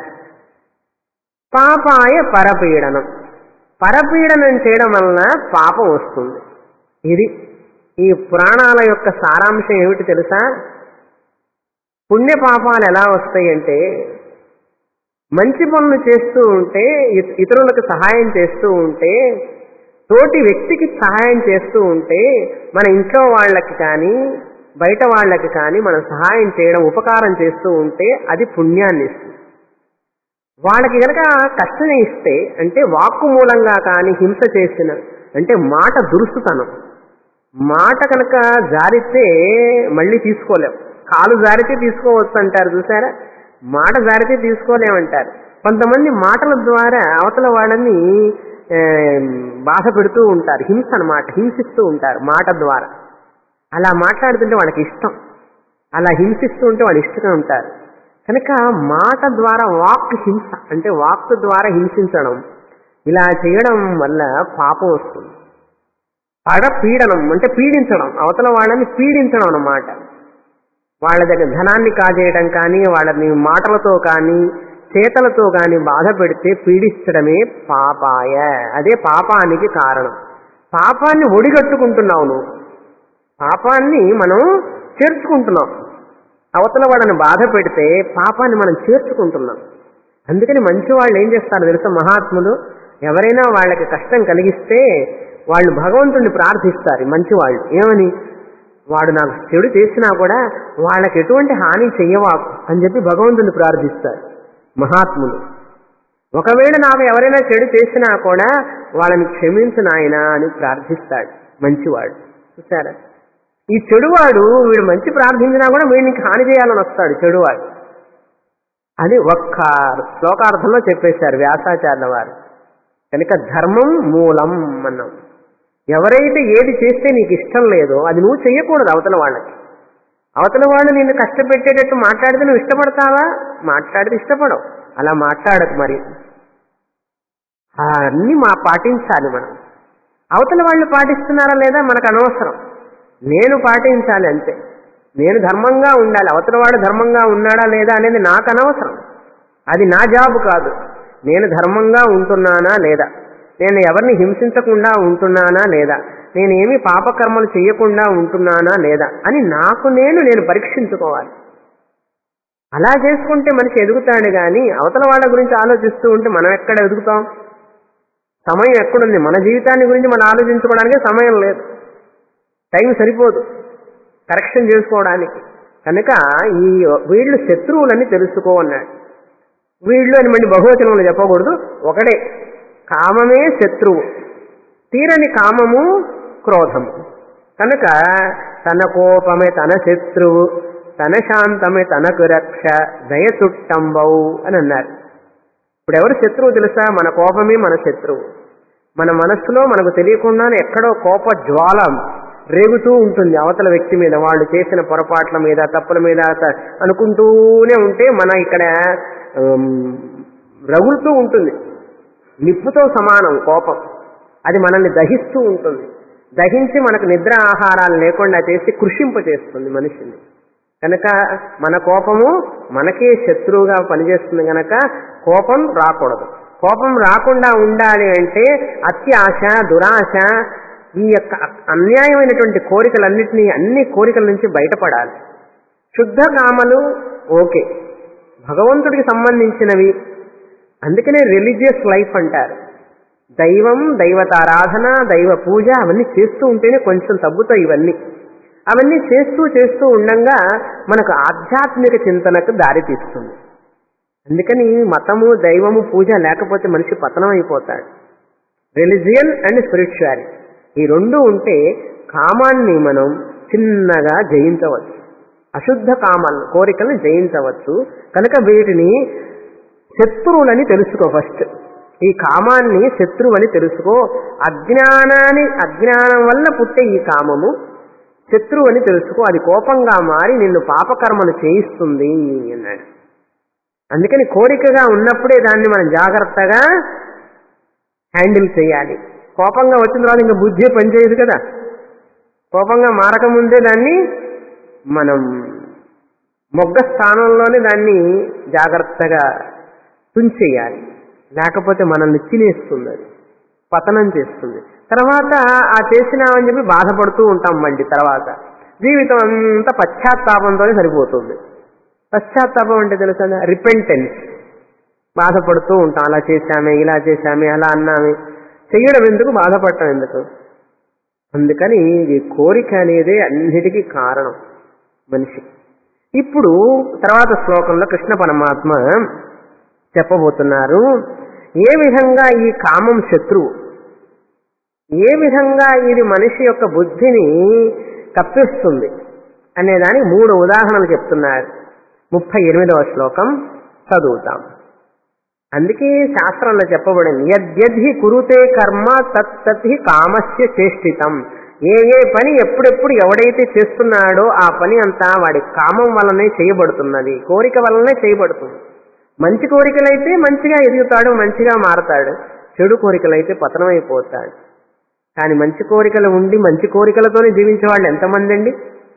పాపాయ పరపీడనం పరపీడనం చేయడం వలన పాపం వస్తుంది ఇది ఈ పురాణాల యొక్క సారాంశం ఏమిటి తెలుసా పుణ్య పాపాలు ఎలా వస్తాయంటే మంచి పనులు చేస్తూ ఉంటే ఇత- ఇతరులకు సహాయం చేస్తూ ఉంటే తోటి వ్యక్తికి సహాయం చేస్తూ ఉంటే మన ఇంట్లో వాళ్ళకి కానీ బయట వాళ్ళకి కానీ మనం సహాయం చేయడం ఉపకారం చేస్తూ ఉంటే అది పుణ్యాన్ని ఇస్తుంది వాళ్ళకి గనక కష్టం ఇస్తే అంటే వాక్కు మూలంగా కానీ హింస చేసిన అంటే మాట దురుస్తుతనం మాట కనుక జారితే మళ్ళీ తీసుకోలేం కాలు జారితే తీసుకోవచ్చు అంటారు చూసారా మాట జారితే తీసుకోలేమంటారు కొంతమంది మాటల ద్వారా అవతల వాళ్ళని ఆ, బాధ పెడుతూ ఉంటారు హింస అన్నమాట హింసిస్తూ ఉంటారు మాట ద్వారా అలా మాట్లాడుతుంటే వాళ్ళకి ఇష్టం అలా హింసిస్తూ ఉంటే వాళ్ళు ఇష్టంగా ఉంటారు కనుక మాట ద్వారా వాక్ హింస అంటే వాక్ ద్వారా హింసించడం ఇలా చేయడం వల్ల పాపం వస్తుంది పడ పీడనం అంటే పీడించడం అవతల వాళ్ళని పీడించడం అన్నమాట వాళ్ళ దగ్గర ధనాన్ని కాజేయడం కానీ వాళ్ళని మాటలతో కానీ చేతలతో కానీ బాధ పెడితే పీడించడమే పాపాయ అదే పాపానికి కారణం పాపాన్ని ఒడిగట్టుకుంటున్నావు నువ్వు పాపాన్ని మనం చేర్చుకుంటున్నాం అవతల వాళ్ళని బాధ పెడితే పాపాన్ని మనం చేర్చుకుంటున్నాం అందుకని మంచి వాళ్ళు ఏం చేస్తారు తెలుసా మహాత్ములు ఎవరైనా వాళ్ళకి కష్టం కలిగిస్తే వాళ్ళు భగవంతుడిని ప్రార్థిస్తారు మంచి వాళ్ళు ఏమని వాడు నాకు చెడు చేసినా కూడా వాళ్ళకి ఎటువంటి హాని చెయ్యవాకు అని చెప్పి భగవంతుని ప్రార్థిస్తారు మహాత్ములు ఒకవేళ నాకు ఎవరైనా చెడు చేసినా కూడా వాళ్ళని క్షమించు నాయనా అని ప్రార్థిస్తాడు మంచివాడు చూసారా ఈ చెడువాడు వీడు మంచి ప్రార్థించినా కూడా వీడికి హాని చేయాలని వస్తాడు చెడువాడు అది ఒక్క శ్లోకార్థంలో చెప్పేశారు వ్యాసాచార్యుల వారు కనుక ధర్మం మూలం అన్నాం ఎవరైతే ఏది చేస్తే నీకు ఇష్టం లేదో అది నువ్వు చెయ్యకూడదు అవతల వాళ్ళకి అవతల వాళ్ళు నిన్ను కష్టపెట్టేటట్టు మాట్లాడితే నువ్వు ఇష్టపడతావా మాట్లాడితే ఇష్టపడవు అలా మాట్లాడకు మరి అన్నీ మా పాటించాలి మనం అవతల వాళ్ళు పాటిస్తున్నారా లేదా మనకు అనవసరం నేను పాటించాలి అంతే నేను ధర్మంగా ఉండాలి అవతల వాడు ధర్మంగా ఉన్నాడా లేదా అనేది నాకు అనవసరం అది నా జాబ్ కాదు నేను ధర్మంగా ఉంటున్నానా లేదా నేను ఎవరిని హింసించకుండా ఉంటున్నానా లేదా నేను ఏమి పాపకర్మలు చేయకుండా ఉంటున్నానా లేదా అని నాకు నేను నేను పరీక్షించుకోవాలి అలా చేసుకుంటే మనిషి ఎదుగుతాడు కానీ అవతల వాళ్ళ గురించి ఆలోచిస్తూ ఉంటే మనం ఎక్కడ ఎదుగుతాం సమయం ఎక్కడుంది మన జీవితాన్ని గురించి మనం ఆలోచించుకోవడానికి సమయం లేదు టైం సరిపోదు కరెక్షన్ చేసుకోవడానికి కనుక ఈ వీళ్ళు శత్రువులని తెలుసుకో అన్నాడు వీళ్ళు అని మళ్ళీ బహువచనంలో చెప్పకూడదు ఒకడే కామమే శత్రువు తీరని కామము క్రోధము కనుక తన కోపమే తన శత్రువు తన శాంతమే తనకు రక్ష దయ చుట్టంబవు అని అన్నారు ఇప్పుడు ఎవరు శత్రువు తెలుసా మన కోపమే మన శత్రువు మన మనస్సులో మనకు తెలియకుండానే ఎక్కడో కోప జ్వాల రేగుతూ ఉంటుంది అవతల వ్యక్తి మీద వాళ్ళు చేసిన పొరపాట్ల మీద తప్పుల మీద త- అనుకుంటూనే ఉంటే మన ఇక్కడ ఉమ్, రగులుతూ ఉంటుంది నిప్పుతో సమానం కోపం అది మనల్ని దహిస్తూ ఉంటుంది దహించి మనకు నిద్ర ఆహారాలు లేకుండా చేసి కృషింప చేస్తుంది మనిషిని కనుక మన కోపము మనకే శత్రువుగా పనిచేస్తుంది కనుక కోపం రాకూడదు కోపం రాకుండా ఉండాలి అంటే అత్యాశ దురాశ ఈ యొక్క అన్యాయమైనటువంటి కోరికలన్నింటినీ అన్ని కోరికల నుంచి బయటపడాలి శుద్ధ కామలు ఓకే భగవంతుడికి సంబంధించినవి అందుకనే రిలీజియస్ లైఫ్ అంటారు దైవం దైవతారాధన దైవ పూజ అవన్నీ చేస్తూ ఉంటేనే కొంచెం తగ్గుతాయి ఇవన్నీ అవన్నీ చేస్తూ చేస్తూ ఉండంగా మనకు ఆధ్యాత్మిక చింతనకు దారి తీస్తుంది అందుకని మతము దైవము పూజ లేకపోతే మనిషి పతనం అయిపోతాడు రిలిజియన్ అండ్ స్పిరిచువాలిటీ ఈ రెండు ఉంటే కామాన్ని మనం చిన్నగా జయించవచ్చు అశుద్ధ కామాలను కోరికలను జయించవచ్చు కనుక వీటిని శత్రువులని తెలుసుకో ఫస్ట్ ఈ కామాన్ని శత్రువని తెలుసుకో అజ్ఞానాన్ని అజ్ఞానం వల్ల పుట్టే ఈ కామము శత్రువు అని తెలుసుకో అది కోపంగా మారి నిన్ను పాపకర్మను చేయిస్తుంది అన్నాడు అందుకని కోరికగా ఉన్నప్పుడే దాన్ని మనం జాగ్రత్తగా హ్యాండిల్ చేయాలి కోపంగా వచ్చిన తర్వాత ఇంకా బుద్ధి పనిచేయదు కదా కోపంగా మారకముందే దాన్ని మనం మొగ్గ స్థానంలోనే దాన్ని జాగ్రత్తగా తుంచేయాలి లేకపోతే మనల్ని తినేస్తుంది అది పతనం చేస్తుంది తర్వాత ఆ చేసినామని చెప్పి బాధపడుతూ ఉంటాం మళ్ళీ తర్వాత జీవితం అంతా పశ్చాత్తాపంతోనే సరిపోతుంది పశ్చాత్తాపం అంటే తెలుసా రిపెంటెన్స్ బాధపడుతూ ఉంటాం అలా చేశామే ఇలా చేశామే అలా అన్నామే చెయ్యడం ఎందుకు బాధపడటం ఎందుకు అందుకని ఈ కోరిక అనేది అన్నిటికీ కారణం మనిషి ఇప్పుడు తర్వాత శ్లోకంలో కృష్ణ పరమాత్మ చెప్పబోతున్నారు ఏ విధంగా ఈ కామం శత్రువు ఏ విధంగా ఇది మనిషి యొక్క బుద్ధిని కప్పిస్తుంది అనేదానికి మూడు ఉదాహరణలు చెప్తున్నారు ముప్పై ఎనిమిదవ శ్లోకం చదువుతాం అందుకే శాస్త్రంలో చెప్పబడింది యద్యధి కురుతే కర్మ తత్తద్ధి కామస్య చేష్టితం ఏ ఏ పని ఎప్పుడెప్పుడు ఎవడైతే చేస్తున్నాడో ఆ పని అంతా వాడి కామం వల్లనే చేయబడుతున్నది కోరిక వల్లనే చేయబడుతుంది మంచి కోరికలైతే మంచిగా ఎదుగుతాడు మంచిగా మారతాడు చెడు కోరికలైతే పతనమైపోతాడు కానీ మంచి కోరికలు ఉండి మంచి కోరికలతోనే జీవించే వాళ్ళు ఎంతమంది అండి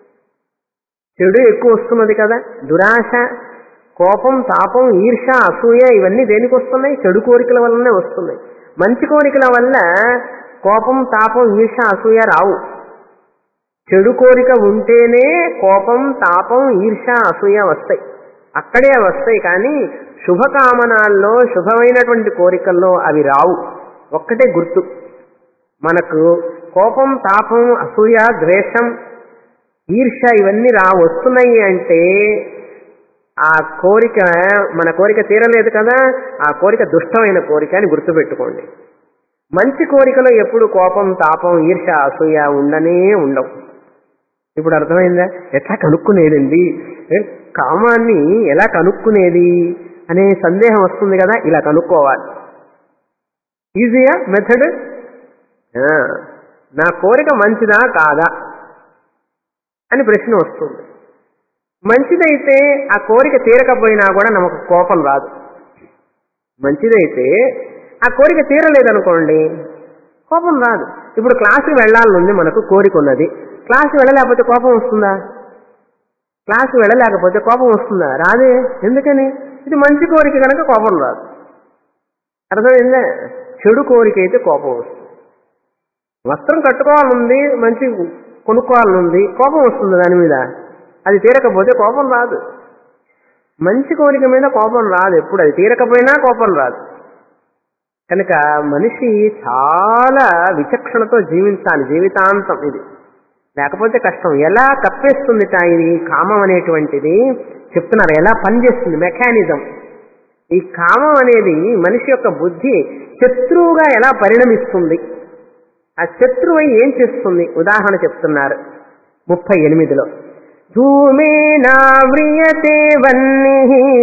చెడు ఎక్కువ వస్తున్నది కదా దురాశ కోపం తాపం ఈర్ష అసూయ ఇవన్నీ దేనికి వస్తున్నాయి చెడు కోరికల వల్లనే వస్తున్నాయి మంచి కోరికల వల్ల కోపం తాపం ఈర్ష అసూయ రావు చెడు కోరిక ఉంటేనే కోపం తాపం ఈర్ష అసూయ వస్తాయి అక్కడే వస్తాయి కానీ శుభకామనాల్లో శుభమైనటువంటి కోరికల్లో అవి రావు ఒక్కటే గుర్తు మనకు కోపం తాపం అసూయ ద్వేషం ఈర్ష ఇవన్నీ రా వస్తున్నాయి అంటే ఆ కోరిక మన కోరిక తీరలేదు కదా ఆ కోరిక దుష్టమైన కోరిక అని గుర్తుపెట్టుకోండి మంచి కోరికలో ఎప్పుడు కోపం తాపం ఈర్ష అసూయ ఉండనే ఉండవు ఇప్పుడు అర్థమైందా ఎట్లా కనుక్కునేదండి ఏ, కామాన్ని ఎలా కనుక్కునేది అనే సందేహం వస్తుంది కదా ఇలా కనుక్కోవాలి ఈజీయా మెథడ్ నా కోరిక మంచిదా కాదా అని ప్రశ్న వస్తుంది మంచిదైతే ఆ కోరిక తీరకపోయినా కూడా நமకు కోపం రాదు మంచిదైతే ఆ కోరిక తీరలేదనుకోండి కోపం రాదు ఇప్పుడు క్లాసుకి వెళ్ళాలనుంది మనకు కోరిక ఉన్నది క్లాసు వెళ్ళలేకపోతే కోపం వస్తుందా క్లాసు వెళ్ళలేకపోతే కోపం వస్తుందా రాదే ఎందుకని ఇది మంచి కోరిక కనుక కోపం రాదు అర్థమైందా చెడు కోరిక అయితే కోపం వస్తుంది వస్త్రం కట్టుకోవాలనుంది మంచి కొనుక్కోవాలనుంది కోపం వస్తుంది దాని మీద అది తీరకపోతే కోపం రాదు మంచి కోరిక మీద కోపం రాదు ఎప్పుడు అది తీరకపోయినా కోపం రాదు కనుక మనిషి చాలా విచక్షణతో జీవించాలి జీవితాంతం ఇది లేకపోతే కష్టం ఎలా కప్పేస్తుంది ఇది కామం అనేటువంటిది చెప్తున్నారు ఎలా పనిచేస్తుంది మెకానిజం ఈ కామం అనేది మనిషి యొక్క బుద్ధి శత్రువుగా ఎలా పరిణమిస్తుంది ఆ శత్రువు అయి ఏం చేస్తుంది ఉదాహరణ చెప్తున్నారు ముప్పై ఎనిమిదిలో ధూమేనావ్రియతే వన్ని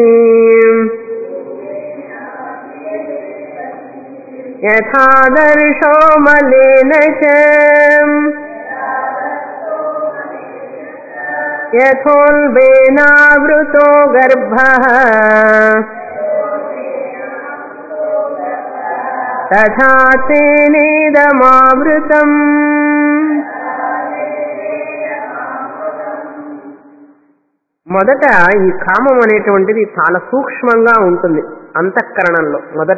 యథాదర్శో మలేన చ యథోల్బేనావృతో గర్భ తథా తేనేదమావృతం మొదట ఈ కామం అనేటువంటిది చాలా సూక్ష్మంగా ఉంటుంది అంతఃకరణంలో మొదట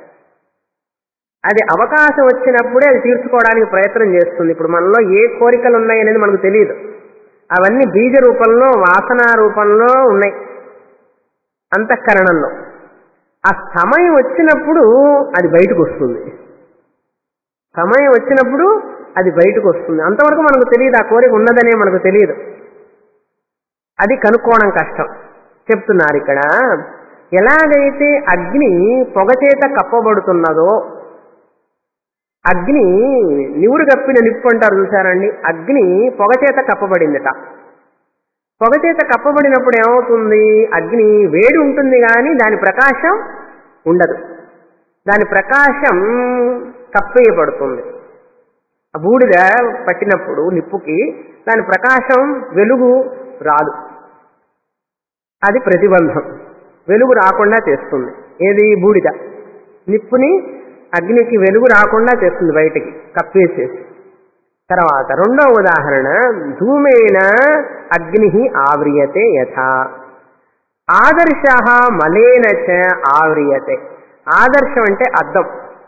అది అవకాశం వచ్చినప్పుడే అది తీర్చుకోవడానికి ప్రయత్నం చేస్తుంది ఇప్పుడు మనలో ఏ కోరికలు ఉన్నాయనేది మనకు తెలియదు అవన్నీ బీజ రూపంలో వాసన రూపంలో ఉన్నాయి అంతఃకరణంలో ఆ సమయం వచ్చినప్పుడు అది బయటకు వస్తుంది సమయం వచ్చినప్పుడు అది బయటకు వస్తుంది అంతవరకు మనకు తెలియదు ఆ కోరిక ఉన్నదనే మనకు తెలియదు అది కనుక్కోవడం కష్టం చెప్తున్నారు ఇక్కడ ఎలాగైతే అగ్ని పొగ చేత కప్పబడుతున్నదో అగ్ని నివురు కప్పిన నిప్పు అంటారు చూసారండి అగ్ని పొగ చేత కప్పబడిందట పొగ చేత కప్పబడినప్పుడు ఏమవుతుంది అగ్ని వేడి ఉంటుంది కానీ దాని ప్రకాశం ఉండదు దాని ప్రకాశం కప్పేయబడుతుంది ఆ బూడిద పట్టినప్పుడు నిప్పుకి దాని ప్రకాశం వెలుగు రాదు అది ప్రతిబంధం వెలుగు రాకుండా చేస్తుంది ఏది బూడిద నిప్పుని అగ్నికి వెలుగు రాకుండా చేస్తుంది బయటికి కప్పేసేసి తర్వాత రెండవ ఉదాహరణ ధూమేన అగ్ని ఆవ్రియతే యథా ఆదర్శ మలేన చ ఆవ్రియతే ఆదర్శం అంటే అద్దం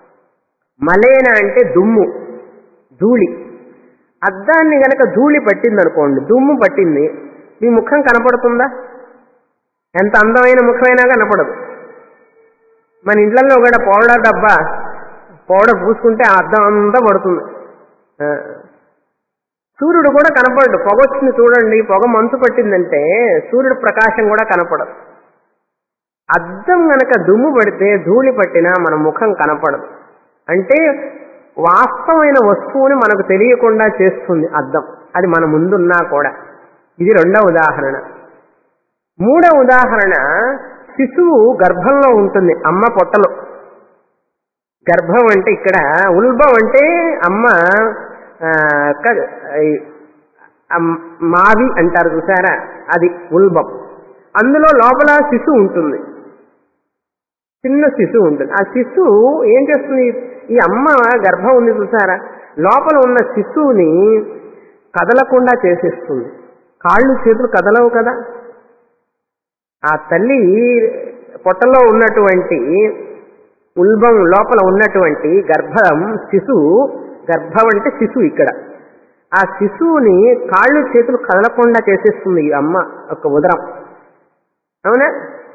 మలేన అంటే దుమ్ము ధూళి అద్దాన్ని గనక ధూళి పట్టింది అనుకోండి దుమ్ము పట్టింది మీ ముఖం కనపడుతుందా ఎంత అందమైన ముఖమైనా కనపడదు మన ఇండ్లలో కూడా పౌడర్ డబ్బా పౌడర్ పూసుకుంటే ఆ అద్దం అంతా పడుతుంది ఆ. సూర్యుడు కూడా కనపడడు పొగ వచ్చింది చూడండి పొగ మంచు పట్టిందంటే సూర్యుడు ప్రకాశం కూడా కనపడదు అద్దం గనక దుమ్ము పడితే ధూళి పట్టినా మన ముఖం కనపడదు అంటే వాస్తవమైన వస్తువుని మనకు తెలియకుండా చేస్తుంది అద్దం అది మన ముందున్నా కూడా ఇది రెండవ ఉదాహరణ మూడవ ఉదాహరణ శిశువు గర్భంలో ఉంటుంది అమ్మ పొట్టలో గర్భం అంటే ఇక్కడ ఉల్బం అంటే అమ్మ ఆ, క- ఈ, అమ్- మావి అంటారు చూసారా అది ఉల్బం అందులో లోపల శిశువు ఉంటుంది చిన్న శిశువు ఉంటుంది ఆ శిశువు ఏం చేస్తుంది ఈ అమ్మ గర్భం ఉంది చూసారా లోపల ఉన్న శిశువుని కదలకుండా చేసేస్తుంది కాళ్ళు చేతులు కదలవు కదా ఆ తల్లి పొట్టలో ఉన్నటువంటి ఉల్బం లోపల ఉన్నటువంటి గర్భం శిశువు గర్భం అంటే శిశువు ఇక్కడ ఆ శిశువుని కాళ్ళు చేతులు కదలకుండా చేసేస్తుంది ఈ అమ్మ ఒక ఉదరం అవునా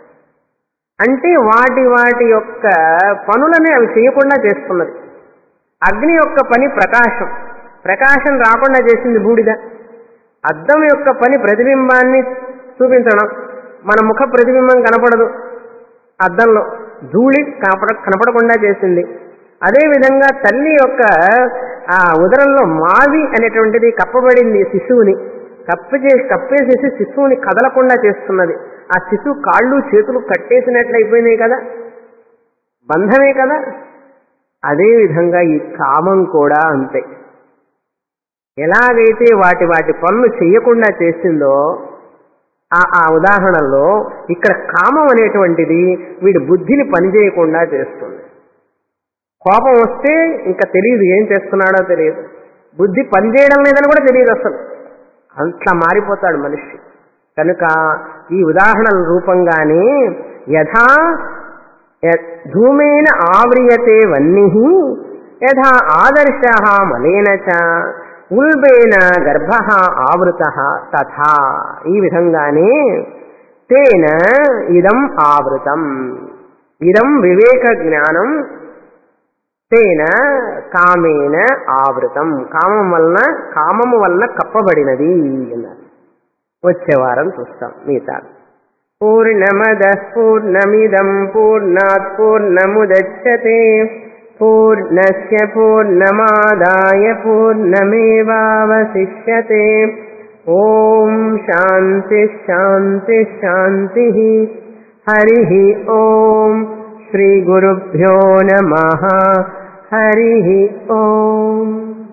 అంటే వాటి వాటి యొక్క పనులని అవి చేయకుండా చేస్తున్నది అగ్ని యొక్క పని ప్రకాశం ప్రకాశం రాకుండా చేసింది బూడిద అద్దం యొక్క పని ప్రతిబింబాన్ని చూపించడం మన ముఖ ప్రతిబింబం కనపడదు అద్దంలో ధూళి కనపడ కనపడకుండా చేసింది అదేవిధంగా తల్లి యొక్క ఆ ఉదరంలో మావి అనేటువంటిది కప్పబడింది శిశువుని కప్పచే కప్పేసేసి శిశువుని కదలకుండా చేస్తున్నది ఆ శిశువు కాళ్ళు చేతులు కట్టేసినట్లు అయిపోయినాయి కదా బంధమే కదా అదే విధంగా ఈ కామం కూడా అంతే ఎలాగైతే వాటి వాటి పనులు చేయకుండా చేసిందో ఆ ఆ ఉదాహరణలో ఇక్కడ కామం అనేటువంటిది వీడి బుద్ధిని పనిచేయకుండా చేస్తుంది కోపం వస్తే ఇంకా తెలియదు ఏం చేస్తున్నాడో తెలియదు బుద్ధి పనిచేయడం లేదని కూడా తెలియదు అసలు అట్లా మారిపోతాడు మనిషి కనుక ఈ ఉదాహరణల రూపంగానే యథా య- ధూమేన ఆవ్రియతే వన్ని యథా ఆదర్శ మలేన చ ఉల్బేన గర్భ ఆవృత తథా ఈ విధంగానే తేన ఇదం ఆవృతం ఇదం వివేక జ్ఞానం తేన కామేన ఆవృతం కామం వలన కామము వలన కప్పబడినది అన్నారు వచ్చే వారం చూస్తాం మిగతా పూర్ణమద పూర్ణమిదం పూర్ణాత్ పూర్ణముదచ్చతే పూర్ణస్య పూర్ణమాదాయ పూర్ణమేవావశిష్యతే ఓం శాంతి శాంతి శాంతి హరి ఓం శ్రీ గురుభ్యో నమ హరి ఓం